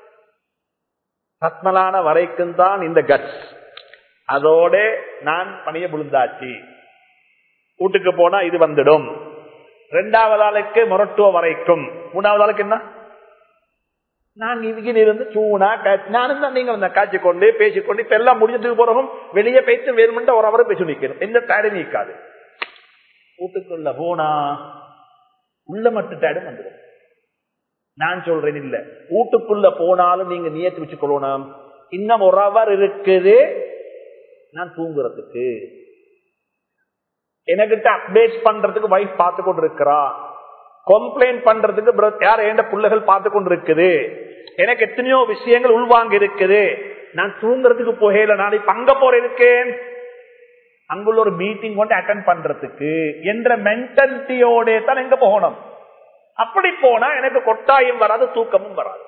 ரத்மலான வரைக்கும் தான் இந்த கட்ஸ் அதோட நான் பணிய விழுந்தாச்சு வீட்டுக்கு போனா இது வந்துடும் ரெண்டாவது ஆளுக்கு முரட்டுவ வரைக்கும் மூணாவது ஆளுக்கு என்ன நான் இதுக்கு இருந்து சூனா நானும் தான் நீங்க வந்த காய்ச்சி கொண்டு பேசிக்கொண்டு இப்ப எல்லாம் முடிஞ்சதுக்கு போறோம் வெளியே பேச்சு வேணுமென்ற ஒரு அவரை பேசி நிக்கணும் எந்த டயர்டு நீக்காது வீட்டுக்குள்ள போனா உள்ள மட்டும் டயர்டும் வந்துடும் நான் சொல்றேன் இல்ல வீட்டுக்குள்ள போனாலும் நீங்க நியத்து வச்சுக்கொள்ளணும் இன்னும் ஒரு அவர் இருக்குது நான் தூங்குறதுக்கு எனக்கிட்ட அப்டேட் பண்றதுக்கு வைஃப் பார்த்து கொண்டு இருக்கிறா கம்ப்ளைண்ட் பண்றதுக்கு யார் எந்த பிள்ளைகள் பார்த்து கொண்டு இருக்குது எனக்கு எத்தனையோ விஷயங்கள் உள்வாங்க இருக்குது நான் தூங்குறதுக்கு போகல நான் இப்ப அங்க போற இருக்கேன் அங்குள்ள ஒரு மீட்டிங் கொண்டு அட்டன் பண்றதுக்கு என்ற மென்டாலிட்டியோட தான் எங்க போகணும் அப்படி போனா எனக்கு கொட்டாயம் வராது தூக்கமும் வராது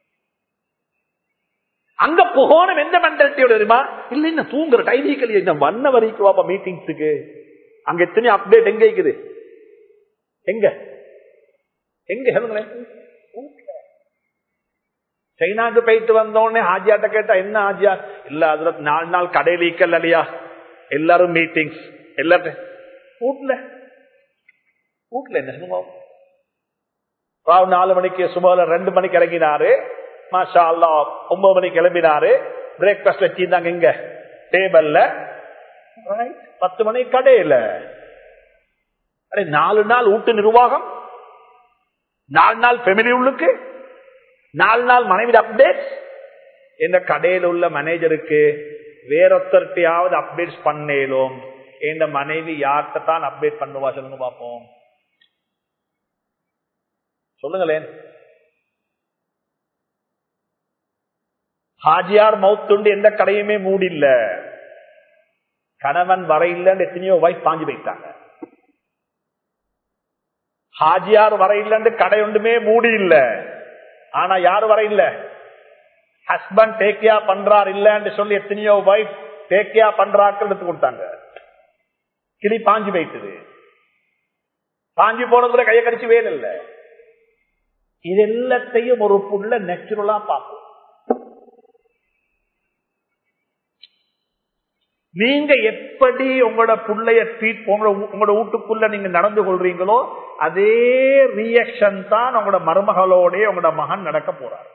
அங்க போகணும் எந்த மென்டாலிட்டியோட தெரியுமா இல்ல என்ன தூங்குற டைமிக்கல் என்ன வண்ண வரைக்கும் வாப்பா மீட்டிங்ஸுக்கு அங்க எத்தனை அப்டேட் எங்க இருக்குது எங்க எங்க சொல்லுங்களேன் சைனாக்கு போயிட்டு வந்தோடனே ஹாஜியாட்ட கேட்டா என்ன ஹாஜியா இல்ல அதுல நாலு நாள் கடையில் ஈக்கல் இல்லையா எல்லாரும் மீட்டிங்ஸ் எல்லாரும் வீட்டுல வீட்டுல என்ன சொல்லுவோம் ராவ் நாலு மணிக்கு சுமார் ரெண்டு மணிக்கு இறங்கினாரு மாஷா அல்லா ஒன்பது மணிக்கு கிளம்பினாரு பிரேக்பாஸ்ட் வச்சிருந்தாங்க இங்க டேபிள்ல பத்து மணி கடையில அடே நாலு நாள் வீட்டு நிர்வாகம் நாலு நாள் ஃபெமிலி உள்ளுக்கு நாலு நாள் மனைவி அப்டேட் இந்த கடையில் உள்ள மேனேஜருக்கு வேறொத்தர்கிட்டையாவது அப்டேட்ஸ் பண்ணேலும் இந்த மனைவி யார்கிட்ட தான் அப்டேட் பண்ணுவா சொல்லுங்க பார்ப்போம் சொல்லுங்களேன் ஹாஜியார் மவுத்துண்டு எந்த கடையுமே மூடில்ல கணவன் வரையில்லைன்னு எத்தனையோ வைஃப் பாஞ்சு வைத்தாங்க ஹாஜியார் வரையில்லைன்னு கடை ஒன்றுமே மூடி இல்ல ஆனா யாரு வர இல்ல ஹஸ்பண்ட் டேக்கியா பண்றார் இல்லன்னு சொல்லி எத்தனையோ வைஃப் டேக்கியா பண்றாக்கள் எடுத்து கொடுத்தாங்க கிளி பாஞ்சு வைத்தது பாஞ்சு போனதுல கையை கடிச்சு வேலை இல்ல இது எல்லாத்தையும் ஒரு புள்ள நேச்சுரலா பார்க்கும் நீங்க எப்படி உங்களோட புள்ளைய ட்ரீட் உங்களோட வீட்டுக்குள்ள நீங்க நடந்து கொள்றீங்களோ அதே ரியாக்ஷன் தான் உங்களோட மருமகளோட உங்களோட மகன் நடக்க போறாரு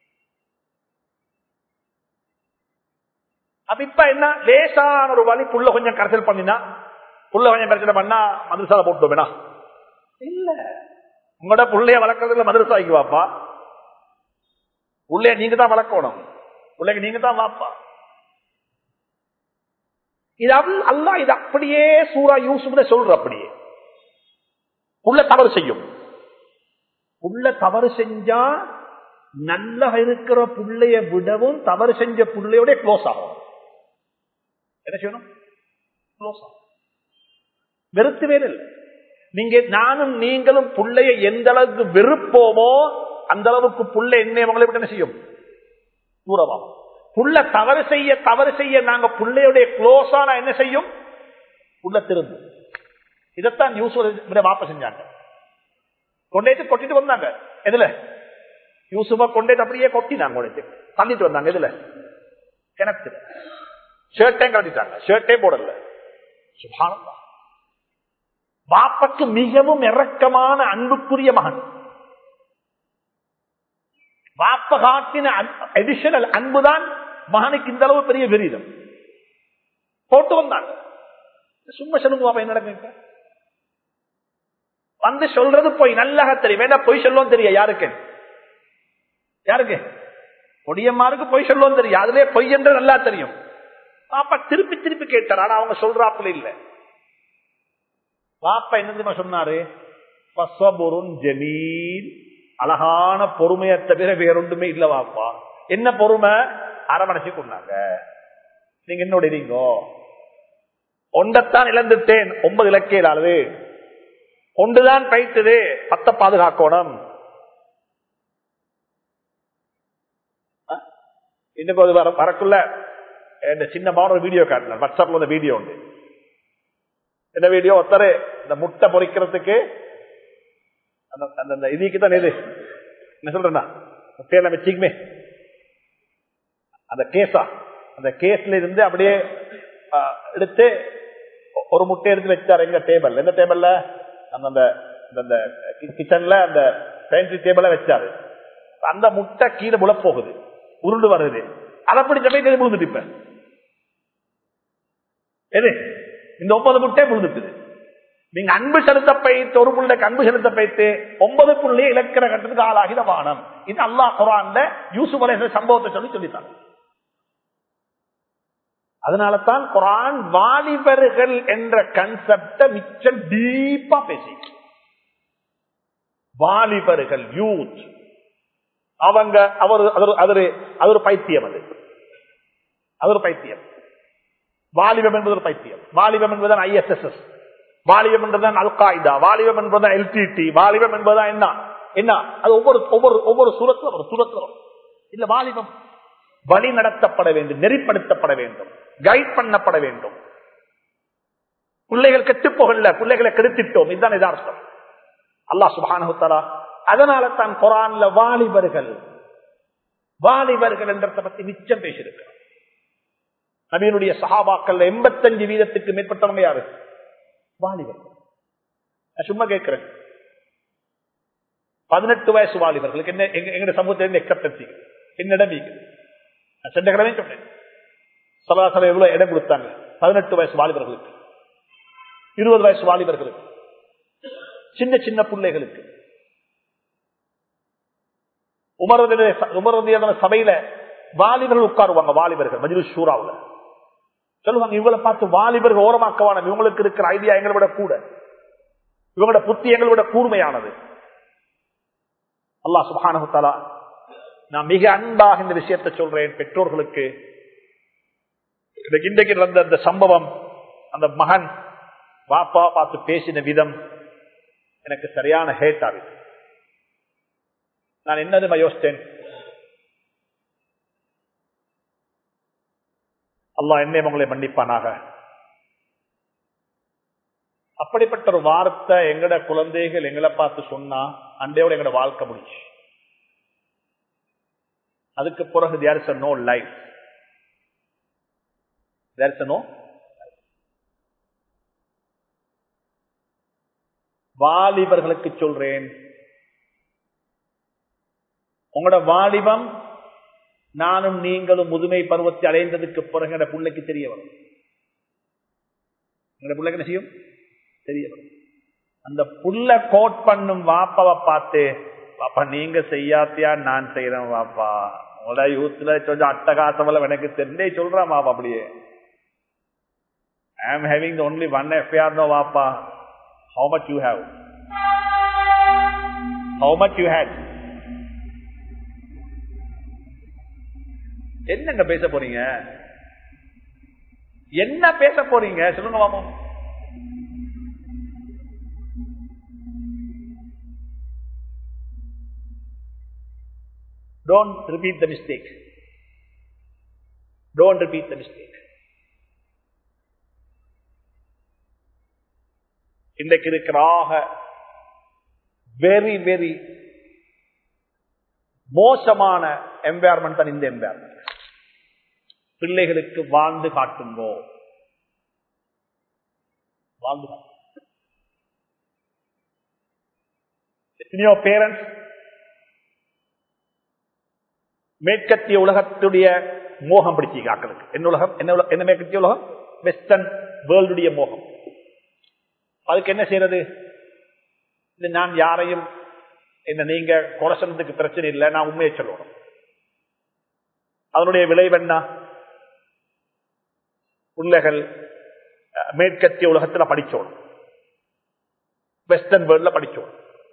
அப்ப இப்ப என்ன லேசான ஒரு வழி புள்ள கொஞ்சம் கரைச்சல் பண்ணினா புள்ள கொஞ்சம் கரைச்சல் பண்ணா மதுரசால போட்டு வேணா இல்ல உங்களோட புள்ளைய வளர்க்கறதுல மதுரசாய்க்கு வாப்பா புள்ளைய நீங்க தான் வளர்க்கணும் பிள்ளைக்கு நீங்க தான் வாப்பா இது அல்லா இது அப்படியே சூரா யூசுப்ல சொல்ற அப்படியே உள்ள தவறு செய்யும் உள்ள தவறு செஞ்சா நல்லா இருக்கிற புள்ளைய விடவும் தவறு செஞ்ச புள்ளையோட க்ளோஸ் ஆகும் என்ன செய்யணும் க்ளோஸ் ஆகும் வெறுத்து வேறு இல்லை நீங்க நானும் நீங்களும் புள்ளைய எந்த அளவுக்கு வெறுப்போமோ அந்த அளவுக்கு புள்ள என்ன உங்களை விட்டு என்ன செய்யும் தூரமாகும் புள்ள தவறு செய்ய தவறு செய்ய நாங்க புள்ளையுடைய க்ளோஸான என்ன செய்யும் உள்ள திரும்பு இதைத்தான் நியூஸ் வாப்ப செஞ்சாங்க கொண்டேட்டு கொட்டிட்டு வந்தாங்க எதுல யூசுபா கொண்டேட்டு அப்படியே கொட்டினாங்க கொண்டு தள்ளிட்டு வந்தாங்க எதுல கிணத்துல ஷர்ட்டே கட்டிட்டாங்க ஷர்ட்டே போடல சுபானந்தா பாப்பக்கு மிகவும் இறக்கமான அன்புக்குரிய மகன் பாப்ப காட்டின அடிஷனல் அன்புதான் மகனுக்கு இந்த அளவு பெரிய விரீதம் போட்டு வந்தாங்க சும்மா சொல்லுங்க பாப்பா என்ன நடக்குங்க வந்து சொல்றது போய் நல்லா தெரியும் வேண்டாம் பொய் சொல்லுவோம் தெரியும் யாருக்கு யாருக்கு பொடியம்மாருக்கு பொய் சொல்லுவோம் தெரியும் அதுலயே பொய் என்று நல்லா தெரியும் பாப்பா திருப்பி திருப்பி கேட்டார் ஆனா அவங்க சொல்றாப்புல இல்ல பாப்பா என்ன தெரியுமா சொன்னாரு ஜமீல் அழகான பொறுமையை தவிர வேறொன்றுமே இல்ல வாப்பா என்ன பொறுமை அரவணைச்சு கொண்டாங்க நீங்க என்னோட இருங்கோ ஒன்றத்தான் இழந்துட்டேன் ஒன்பது இலக்கியலாது ஒன்றுதான் பைத்தது பத்த பாதுகாக்கணும் இன்னும் வர வரக்குள்ள இந்த சின்ன ஒரு வீடியோ காட்டினார் வாட்ஸ்அப்ல ஒரு வீடியோ உண்டு இந்த வீடியோ ஒருத்தர் இந்த முட்டை பொறிக்கிறதுக்கு அந்த இதுக்கு தான் எது என்ன சொல்றேன்னா முட்டையில வச்சுக்குமே அந்த கேஸா அந்த கேஸ்ல இருந்து அப்படியே எடுத்து ஒரு முட்டை எடுத்து வச்சாரு எங்க டேபிள் எந்த டேபிள்ல அந்த அந்த கிச்சன்ல அந்த பேண்ட்ரி டேபிள வச்சாரு அந்த முட்டை கீழே முளை போகுது உருண்டு வருது அதை பிடிச்ச போய் முழுந்துட்டு இப்ப எது இந்த ஒன்பது முட்டை முழுந்துட்டுது நீங்க அன்பு செலுத்த பயிற்று ஒரு புள்ளைக்கு அன்பு செலுத்த பயிற்று ஒன்பது புள்ளைய இலக்கிற கட்டத்துக்கு ஆளாகித வானம் இது அல்லா குரான்ல யூசுப் அலை சம்பவத்தை சொல்லி சொல்லித்தாங்க அதனால தான் குரான் வாலிபர்கள் என்ற கன்செப்ட மிச்சம் டீப்பா பேசி வாலிபர்கள் யூத் அவங்க அவர் அது ஒரு பைத்தியம் அது அது ஒரு பைத்தியம் வாலிபம் என்பது ஒரு பைத்தியம் வாலிபம் என்பதுதான் ஐஎஸ்எஸ்எஸ் வாலிபம் என்பதுதான் அல் காய்தா வாலிபம் என்பதுதான் எல்டிடி வாலிபம் என்பதுதான் என்ன என்ன அது ஒவ்வொரு ஒவ்வொரு ஒவ்வொரு சூரத்தில் ஒரு சூரத்தில் இல்ல வாலிபம் வழி நடத்தப்பட வேண்டும் நெறிப்படுத்தப்பட வேண்டும் கைட் பண்ணப்பட வேண்டும் பிள்ளைகள் கெட்டு போகல பிள்ளைகளை கெடுத்திட்டோம் இதுதான் எதார்த்தம் அல்லா சுபானுத்தலா அதனால தான் குரான்ல வாலிபர்கள் வாலிபர்கள் என்றதை பத்தி மிச்சம் பேசியிருக்கிறார் நவீனுடைய சகாபாக்கள் எண்பத்தஞ்சு வீதத்துக்கு மேற்பட்டவங்க யாரு வாலிபர்கள் நான் சும்மா கேட்கிறேன் பதினெட்டு வயசு வாலிபர்களுக்கு என்ன எங்க சமூகத்திலிருந்து எக்ஸப்டன்சி என்னிடம் நான் சென்ற கிழமை சொன்னேன் சபாசபை எவ்வளவு இடம் கொடுத்தாங்க பதினெட்டு வயசு வாலிபர்களுக்கு இருபது வயசு வாலிபர்களுக்கு சின்ன சின்ன பிள்ளைகளுக்கு உமரது உமரதியான சபையில வாலிபர்கள் உட்காருவாங்க வாலிபர்கள் மஜிலு ஷூராவில் சொல்லுவாங்க இவங்களை பார்த்து வாலிபர்கள் ஓரமாக்கவான இவங்களுக்கு இருக்கிற ஐடியா எங்களை விட கூட இவங்களோட புத்தி எங்களை விட கூர்மையானது அல்லா சுபானகுத்தாலா நான் மிக அன்பாக இந்த விஷயத்தை சொல்றேன் பெற்றோர்களுக்கு இன்றைக்கு நடந்த அந்த சம்பவம் அந்த மகன் பாப்பா பார்த்து பேசின விதம் எனக்கு சரியான ஹேட் ஆகுது நான் என்னதுமா யோசித்தேன் அல்லா என்னை உங்களை மன்னிப்பானாக அப்படிப்பட்ட ஒரு வார்த்தை எங்கட குழந்தைகள் எங்களை பார்த்து சொன்னா அண்டையோட எங்கட வாழ்க்கை முடிச்சு அதுக்கு பிறகு there is no life there is no வாலிபர்களுக்கு சொல்றேன் உங்களோட வாலிபம் நானும் நீங்களும் முதுமை பருவத்தை அடைந்ததுக்கு பிறகு எங்க பிள்ளைக்கு தெரிய வரும் எங்க பிள்ளைக்கு என்ன செய்யும் தெரிய வரும் அந்த புள்ள கோட் பண்ணும் வாப்பாவை பார்த்து பாப்பா நீங்க செய்யாத்தியா நான் செய்யறேன் வாப்பா உங்களோட யூத்ல கொஞ்சம் அட்டகாசமல எனக்கு தெரிஞ்சே சொல்றேன் வாப்பா அப்படியே I am having only one FIR no வாப்பா how much you have how much you had என்னங்க பேச போறீங்க என்ன பேச போறீங்க சொல்லுங்க மாமா Don't repeat the mistake. Don't repeat the mistake. இன்றைக்கு இருக்கிறாக வெரி வெரி மோசமான என்வாயர்மெண்ட் தான் இந்த என்வாயர்மெண்ட் பிள்ளைகளுக்கு வாழ்ந்து காட்டுங்கோ வாழ்ந்து எத்தனையோ பேரண்ட்ஸ் மேற்கத்திய உலகத்துடைய மோகம் பிடிச்சி ஆக்களுக்கு என்ன உலகம் என்ன உலகம் என்ன மேற்கத்திய உலகம் வெஸ்டர்ன் வேர்ல்டுடைய மோகம் அதுக்கு என்ன செய்யறது நான் யாரையும் என்ன நீங்க குறை சொன்னதுக்கு பிரச்சனை இல்லை நான் உண்மையை சொல்லணும் அதனுடைய விளைவு என்ன பிள்ளைகள் மேற்கத்திய உலகத்துல படிச்சோம் வெஸ்டர்ன் வேர்ல்ட்ல படிச்சோம்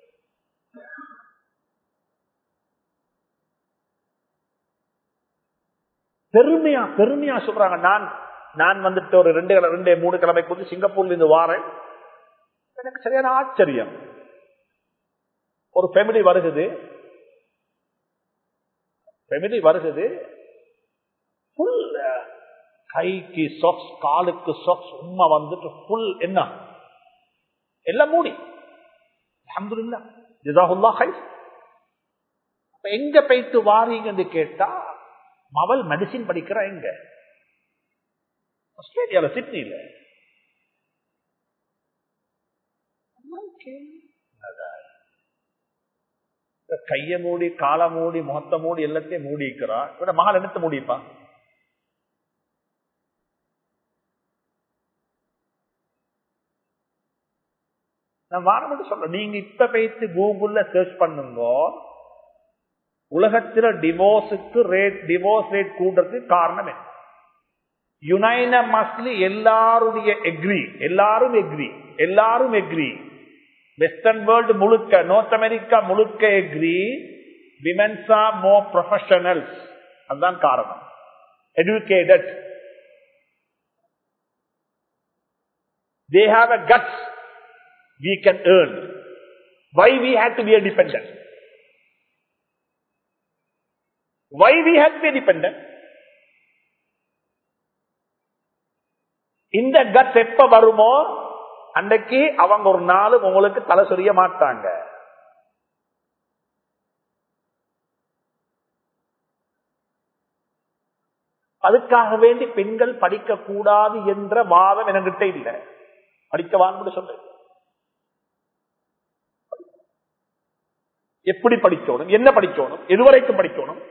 பெருமையா பெருமையா சொல்றாங்க நான் நான் வந்துட்டு ஒரு ரெண்டு ரெண்டு மூணு கிழமைக்கு வந்து சிங்கப்பூர்ல இருந்து வாரேன் எனக்கு சரியான ஆச்சரியம் ஒரு ஃபேமிலி வருகுது ஃபேமிலி வருகுது ஃபுல் கைக்கு சாக்ஸ் காலுக்கு சாக்ஸ் உண்மை வந்துட்டு ஃபுல் என்ன எல்லாம் மூடி அஹமதுல்லா ஜிசாஹுல்லா ஹை அப்ப எங்க போயிட்டு வாரீங்கன்னு கேட்டா மவள் மெடிசின் படிக்கிறா எங்க ஆஸ்திரேலியால சிட்னில கைய மூடி காலை மூடி முகத்தை மூடி எல்லாத்தையும் மூடிக்கிறா இவட மகள் என்னத்தை மூடிப்பா நான் வார மட்டும் சொல்றேன் நீங்க இப்ப போயிட்டு கூகுள்ல சர்ச் பண்ணுங்க உலகத்துல டிவோர்ஸுக்கு ரேட் டிவோர்ஸ் ரேட் கூடுறதுக்கு காரணம் என்ன யுனைனமஸ்லி எல்லாருடைய எக்ரி எல்லாரும் எக்ரி எல்லாரும் எக்ரி வெஸ்டர்ன் வேர்ல்டு முழுக்க நார்த் அமெரிக்கா முழுக்க agree women's are more professionals அதுதான் காரணம் educated they have a guts we can earn why we had to be a dependent why we had to be a dependent இந்த guts எப்ப வருமோ அன்னைக்கு அவங்க ஒரு நாளும் உங்களுக்கு தலை சொரிய மாட்டாங்க அதுக்காக வேண்டி பெண்கள் படிக்க கூடாது என்ற வாதம் என்கிட்ட இல்லை படிக்கவான்னு சொல்றேன் எப்படி படிக்கணும் என்ன படிக்கணும் எதுவரைக்கும் படிக்கணும்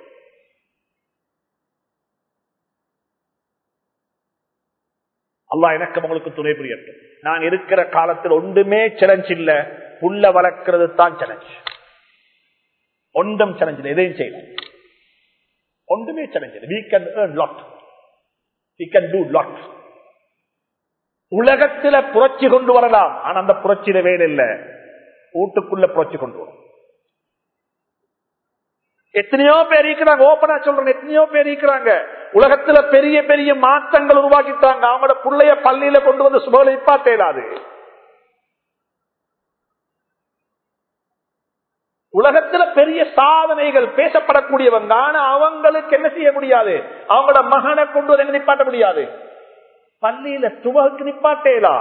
அல்லா எனக்கு உங்களுக்கு துணை புரியட்டும் நான் இருக்கிற காலத்தில் ஒன்றுமே சேலஞ்ச் இல்ல புள்ள வளர்க்கிறது தான் சேலஞ்ச் ஒன்றும் சேலஞ்ச் இல்லை எதையும் செய்யலாம் ஒன்றுமே சேலஞ்ச் இல்லை we can earn lot we can do lot உலகத்தில புரட்சி கொண்டு வரலாம் ஆனா அந்த புரட்சியில வேலை இல்ல வீட்டுக்குள்ள புரட்சி கொண்டு வரும் எத்தனையோ பேர் இருக்கிறாங்க ஓப்பனா சொல்றேன் எத்தனையோ பேர் இருக்கிறாங்க உலகத்துல பெரிய பெரிய மாற்றங்கள் உருவாக்கிட்டாங்க அவங்களோட பிள்ளைய பள்ளியில கொண்டு வந்து சுபலை பாத்தேலாது உலகத்துல பெரிய சாதனைகள் பேசப்படக்கூடியவங்க ஆனா அவங்களுக்கு என்ன செய்ய முடியாது அவங்களோட மகனை கொண்டு வந்து எங்க நிப்பாட்ட முடியாது பள்ளியில சுபகுக்கு நிப்பாட்டேலா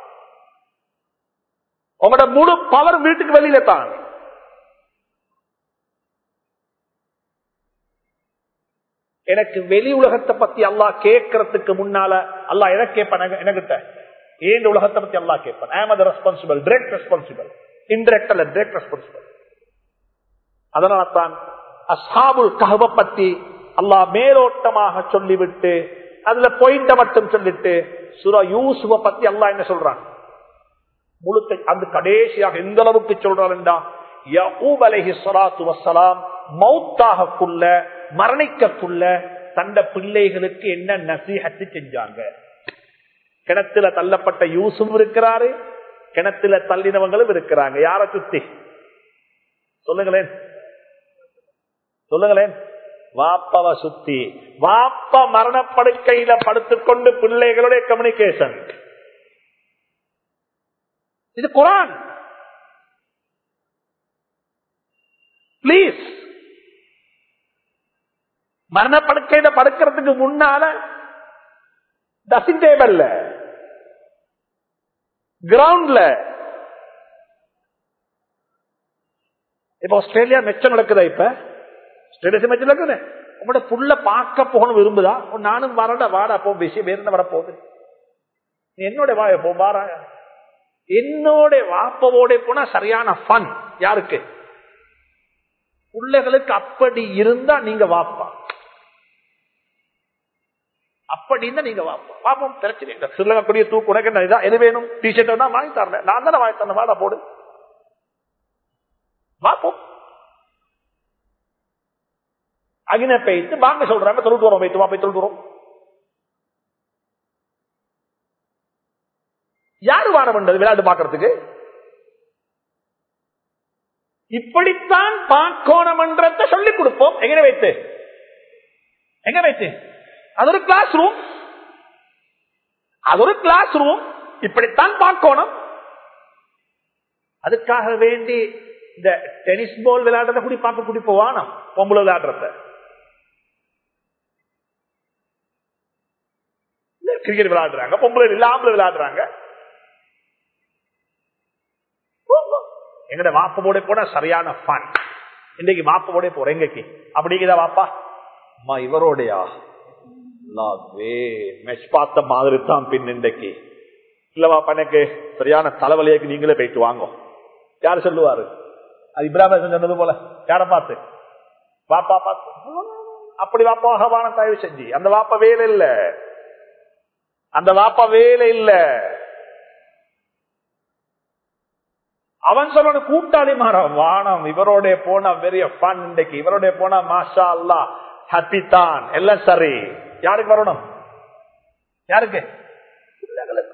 உங்களோட முழு பவர் வீட்டுக்கு வெளியில தான் எனக்கு வெளி உலகத்தை பத்தி அல்லா கேட்கறதுக்கு முன்னால அல்லா எதை கேட்பான் என்கிட்ட ஏன் உலகத்தை பத்தி அல்லா கேட்பான் I am responsible direct responsible indirect அல்ல டிரெக்ட் ரெஸ்பான்சிபிள் அதனால தான் அசாபுல் கஹப பத்தி அல்லாஹ் மேலோட்டமாக சொல்லிவிட்டு அதுல பாயிண்ட மட்டும் சொல்லிட்டு சுரா யூசுவ பத்தி அல்லாஹ் என்ன சொல்றான் முழுக்க அந்த கடைசியாக எந்த அளவுக்கு சொல்றான்டா யகூப் அலைஹி ஸலாத்து வஸ்ஸலாம் மௌத்தாகக்குள்ள மரணிக்கக்குள்ள தந்த பிள்ளைகளுக்கு என்ன நசீஹத்து செஞ்சாங்க கிணத்துல தள்ளப்பட்ட யூசும் இருக்கிறாரு கிணத்துல தள்ளினவங்களும் இருக்கிறாங்க யார சுத்தி சொல்லுங்களேன் சொல்லுங்களேன் வாப்பவ சுத்தி வாப்ப மரணப்படுக்கையில படுத்துக்கொண்டு பிள்ளைகளுடைய கம்யூனிகேஷன் இது குரான் பிளீஸ் மரணப்படுக்கையில படுக்கிறதுக்கு முன்னால டசிங் டேபிள்ல கிரவுண்ட்ல இப்ப ஆஸ்திரேலியா மெச்சம் நடக்குதா இப்ப ஆஸ்திரேலியா மெச்சம் நடக்குது உங்களோட புள்ள பார்க்க போகணும் விரும்புதா நானும் வரட வாடா போ விஷயம் வேற என்ன வரப்போகுது என்னோட வா போ வாரா என்னோட வாப்பவோட போனா சரியான ஃபன் யாருக்கு பிள்ளைகளுக்கு அப்படி இருந்தா நீங்க வாப்பா அப்படி இருந்தா நீங்க வாப்பா பாப்போம் பிரச்சனை இல்லை சிறுலகக்கூடிய தூக்கு உனக்கு என்ன இதா எது வேணும் டிஷர்ட் தான் வாங்கி தரல நான் தானே வாங்கி தரேன் வாடா போடு வாப்போம் அகின பெய்த்து வாங்க சொல்றாங்க தொழுட்டு வரோம் வைத்து வா போய் தொழுட்டு வரோம் யாரு வாரம் பண்றது விளையாட்டு பாக்குறதுக்கு இப்படித்தான் பார்க்கோணம் என்றத சொல்லிக் கொடுப்போம் எங்க வைத்து எங்க வைத்து அது ஒரு கிளாஸ் ரூம் அது ஒரு கிளாஸ் ரூம் இப்படித்தான் பார்க்கணும் அதுக்காக வேண்டி இந்த டென்னிஸ் பால் விளையாடுறத கூடி பார்க்க கூடி போவானா பொம்பளை விளையாடுறத கிரிக்கெட் விளையாடுறாங்க பொம்பளை இல்லாமல் விளையாடுறாங்க எங்கட வாப்பவோட போட சரியான ஃபன் இன்னைக்கு வாப்பவோட போறேன் எங்கக்கு அப்படிங்கதா வாப்பா அம்மா இவரோடையா மெச் பார்த்த மாதிரி தான் பின் இன்றைக்கு இல்ல வாப்பா எனக்கு சரியான தலைவலியாக்கு நீங்களே போயிட்டு வாங்க யாரு சொல்லுவாரு அது இப்ராஹிம் சொன்னது போல யார பார்த்து வாப்பா பார்த்து அப்படி வாப்பாகவான தயவு செஞ்சு அந்த வாப்பா வேலை இல்ல அந்த வாப்பா வேலை இல்ல அவன் சொல்லணும் கூட்டாளி மாறான் வானம் இவரோட போனா பெரிய ஃபன் இன்றைக்கு இவரோட போனா மாஷா அல்லா ஹாப்பி தான் எல்லாம் சரி யாருக்கு வரணும் யாருக்கு பிள்ளைகளுக்கு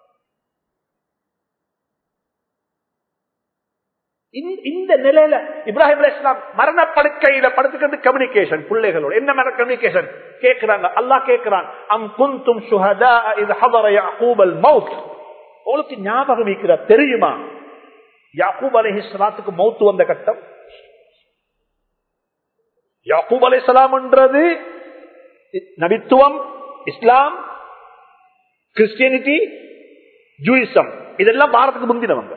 இந்த- இந்த நிலையில இப்ராஹிம் அலைஹிஸ் ஸலாம் மரணப்படுக்கையில படுத்துக்கிறது கம்யூனிகேஷன் பிள்ளைகளோட என்ன மாதிரி கம்யூனிகேஷன் கேட்கிறாங்க அல்லாஹ் கேட்கிறான் அம் குந்தும் சுஹதா இது ஹதர யாக்கூப் அல் மவுத் உங்களுக்கு ஞாபகம் இருக்கிற தெரியுமா யாக்கூப் அலைஹிஸ்ஸலாத்துக்கு மௌத் வந்த கட்டம் யாக்கூப் அலைஹிஸ்ஸலாம்ன்றது நபித்துவம் இஸ்லாம் கிறிஸ்டியனிட்டி ஜூயிசம் இதெல்லாம் பாரத்துக்கு முந்தினவங்க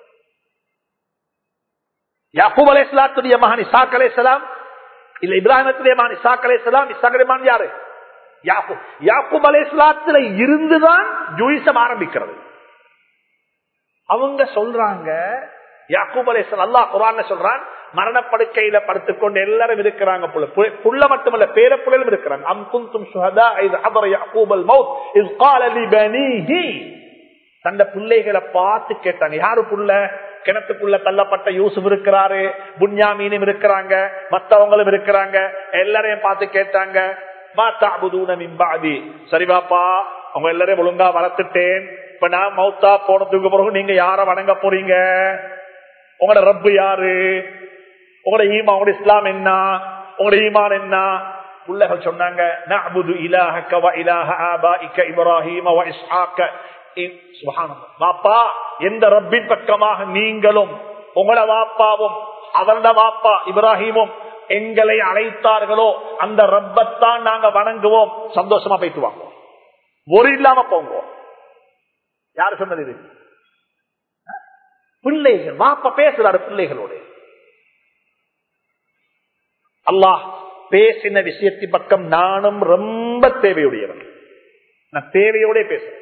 யாக்கூப் அலைஹிஸ்ஸலாத்துடைய மகன் இசாக் அலைஹிஸ்ஸலாம் இல்ல இப்ராஹிமத்துடைய மகன் இசாக் அலைஹிஸ்ஸலாம் இசாக் மகன் யாரு யாக்கூப் யாக்கூப் அலைஹிஸ்ஸலாத்துல இருந்துதான் ஜூயிசம் ஆரம்பிக்கிறது அவங்க சொல்றாங்க யாக்கூப் அலைஹிஸ்ஸலாம் அல்லாஹ் குர்ஆன்ல சொல்றான் மரணப்படுக்கையில படுத்துக்கொண்டு எல்லாரும் இருக்கிறாங்க புள்ள பு- புள்ள மட்டுமல்ல பேர புள்ளையும் இருக்கிறாங்க அம் குந்தும் சுஹதா is ஹதர Yaqub Al mouth is قال لبنيه தந்த பிள்ளைகளை பார்த்து கேட்டாங்க யாரு புள்ள கிணத்துக்குள்ள தள்ளப்பட்ட யூசுப் இருக்கிறாரு புன்யாமீனும் இருக்கிறாங்க மத்தவங்களும் இருக்கிறாங்க எல்லாரையும் பார்த்து கேட்டாங்க மா தஅபுதூன மின் பஅதி சரி பாப்பா அவங்க எல்லாரையும் ஒழுங்கா வளர்த்துட்டேன் இப்ப நான் மௌத்தா போனதுக்கு பிறகு நீங்க யார வணங்க போறீங்க உங்களோட ரப்பு யாரு உங்களோட ஈமா உங்களோட இஸ்லாம் என்ன உங்களோட ஈமான் என்ன பிள்ளைகள் சொன்னாங்க நஅபுது இலாஹக வ இலாஹ ஆபாஇக இப்ராஹீம வ இஸ்ஹாக இ- சுப்ஹானல்லாஹ். வாப்பா எந்த ரப்பின் பக்கமாக நீங்களும் உங்களோட வாப்பாவும் அவரோட வாப்பா இப்ராஹீமும் எங்களை அழைத்தார்களோ அந்த ரப்பத்தான் நாங்க வணங்குவோம் சந்தோஷமா போயிட்டு வாங்குவோம் ஒரு இல்லாம போங்க யாரு சொன்னது இது பிள்ளைகள் வாப்ப பேசுறாரு பிள்ளைகளோடு அல்லாஹ் பேசின விஷயத்தின் பக்கம் நானும் ரொம்ப தேவையுடையவன் நான் தேவையோட பேசுறேன்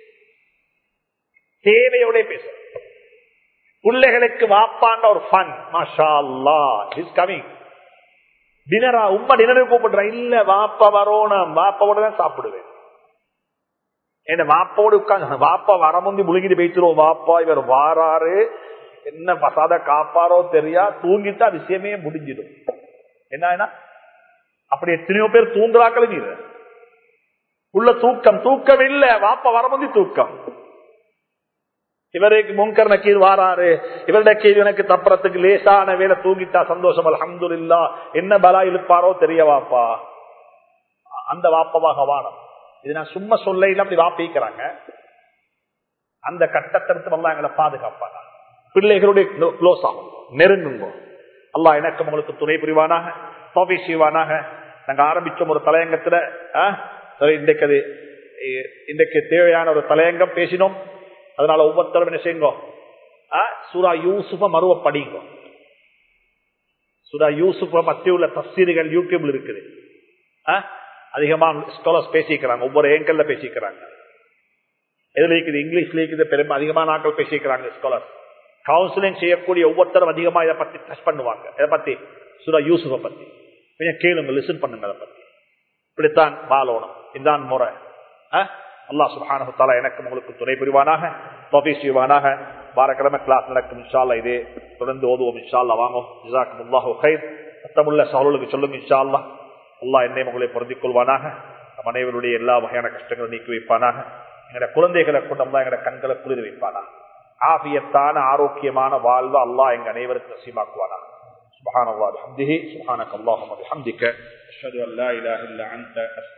தேவையோட பேசுறேன் பிள்ளைகளுக்கு வாப்பாண்ட ஒரு ஃபன் மாஷா அல்லா இஸ் கமிங் டினரா உம்மா டினருக்கு கூப்பிடுற இல்ல வாப்பா வரோணும் வாப்பாவோட தான் சாப்பிடுவேன் என்ன வாப்போடு உட்காந்து வாப்பா வரமுந்தி முழுங்கிட்டு போயிட்டுருவோம் வாப்பா இவர் வாராரு என்ன பசாத காப்பாரோ தெரியா தூங்கிட்டா விஷயமே முடிஞ்சிடும் என்ன என்ன அப்படி எத்தனையோ பேர் தூங்குறாக்கள் நீர் உள்ள தூக்கம் தூக்கம் இல்ல வாப்பா வரமுந்தி தூக்கம் இவருக்கு முன்கர் நக்கீர் வாராரு இவருடைய கீழ் எனக்கு தப்புறத்துக்கு லேசான வேலை தூங்கிட்டா சந்தோஷம் அல்ஹம்துலில்லா என்ன பலா இழுப்பாரோ தெரிய வாப்பா அந்த வாப்பவாக வானம் இது நான் சும்மா சொல்ல இல்ல அப்படி வாப்பிக்கிறாங்க அந்த கட்டத்திற்கு வந்தா எங்களை பாதுகாப்பாங்க பிள்ளைகளுடைய க்ளோஸ் ஆகும் நெருங்குங்க அல்லாஹ் எனக்கு உங்களுக்கு துணை புரிவானாக தோபி செய்வானாக நாங்க ஆரம்பிச்சோம் ஒரு தலையங்கத்துல ஆ, சரி இன்றைக்கு அது இ- இன்றைக்கு தேவையான ஒரு தலையங்கம் பேசினோம் அதனால ஒவ்வொருத்தரும் என்ன செய்யுங்க ஆ, சூரா யூசுஃப மறுவ படிங்க சூரா யூசுஃப பத்தி உள்ள தஸ்தீர்கள் யூடியூப்ல இருக்குது ஆ, அதிகமா ஸ்காலர்ஸ் பேசிக்கிறாங்க ஒவ்வொரு ஏங்கல்ல பேசிக்கிறாங்க எதுல இருக்குது இங்கிலீஷ்ல இருக்குது பெரும் அதிகமான ஆட்கள் பேசிக்கிறாங்க ஸ்காலர்ஸ் கவுன்சிலிங் செய்யக்கூடிய ஒவ்வொருத்தரும் அதிகமா இதை பத்தி டச் பண்ணுவாங்க இதை பத்தி சுரா யூசுஃபை பத்தி கொஞ்சம் கேளுங்க லிசன் பண்ணுங்க அதை பத்தி இப்படித்தான் வாழணும் இதுதான் முறை அல்லாஹ் சுப்ஹானஹு தஆலா எனக்கு உங்களுக்கு துணை புரிவானாக தௌஃபீக் செய்வானாக வாரக்கிழமை கிளாஸ் நடக்கும் இன்ஷா அல்லாஹ் இதே தொடர்ந்து ஓதுவோம் இன்ஷா அல்லாஹ் வாங்க ஜஸாக்குமுல்லாஹு கைர் சத்தமுள்ள சகோதரர்களுக்கு சொல்லுங்க இன்ஷா அல்லாஹ் அல்லாஹ் என்னை உங்களை பொருந்திக் கொள்வானாக நம் அனைவருடைய எல்லா வகையான கஷ்டங்களும் நீக்கி வைப்பானாக எங்களுடைய குழந்தைகளை கொண்டு அல்லாஹ் எங்களுடைய கண்களை குளிர் வைப்பானாக ஆபியத்தான ஆரோக்கியமான வாழ்வு அல்லாஹ் எங்க அனைவருக்கு நசீமாக்குவானாக سبحان الله بحمده سبحانك اللهم وبحمدك أشهد أن لا إله إلا أنت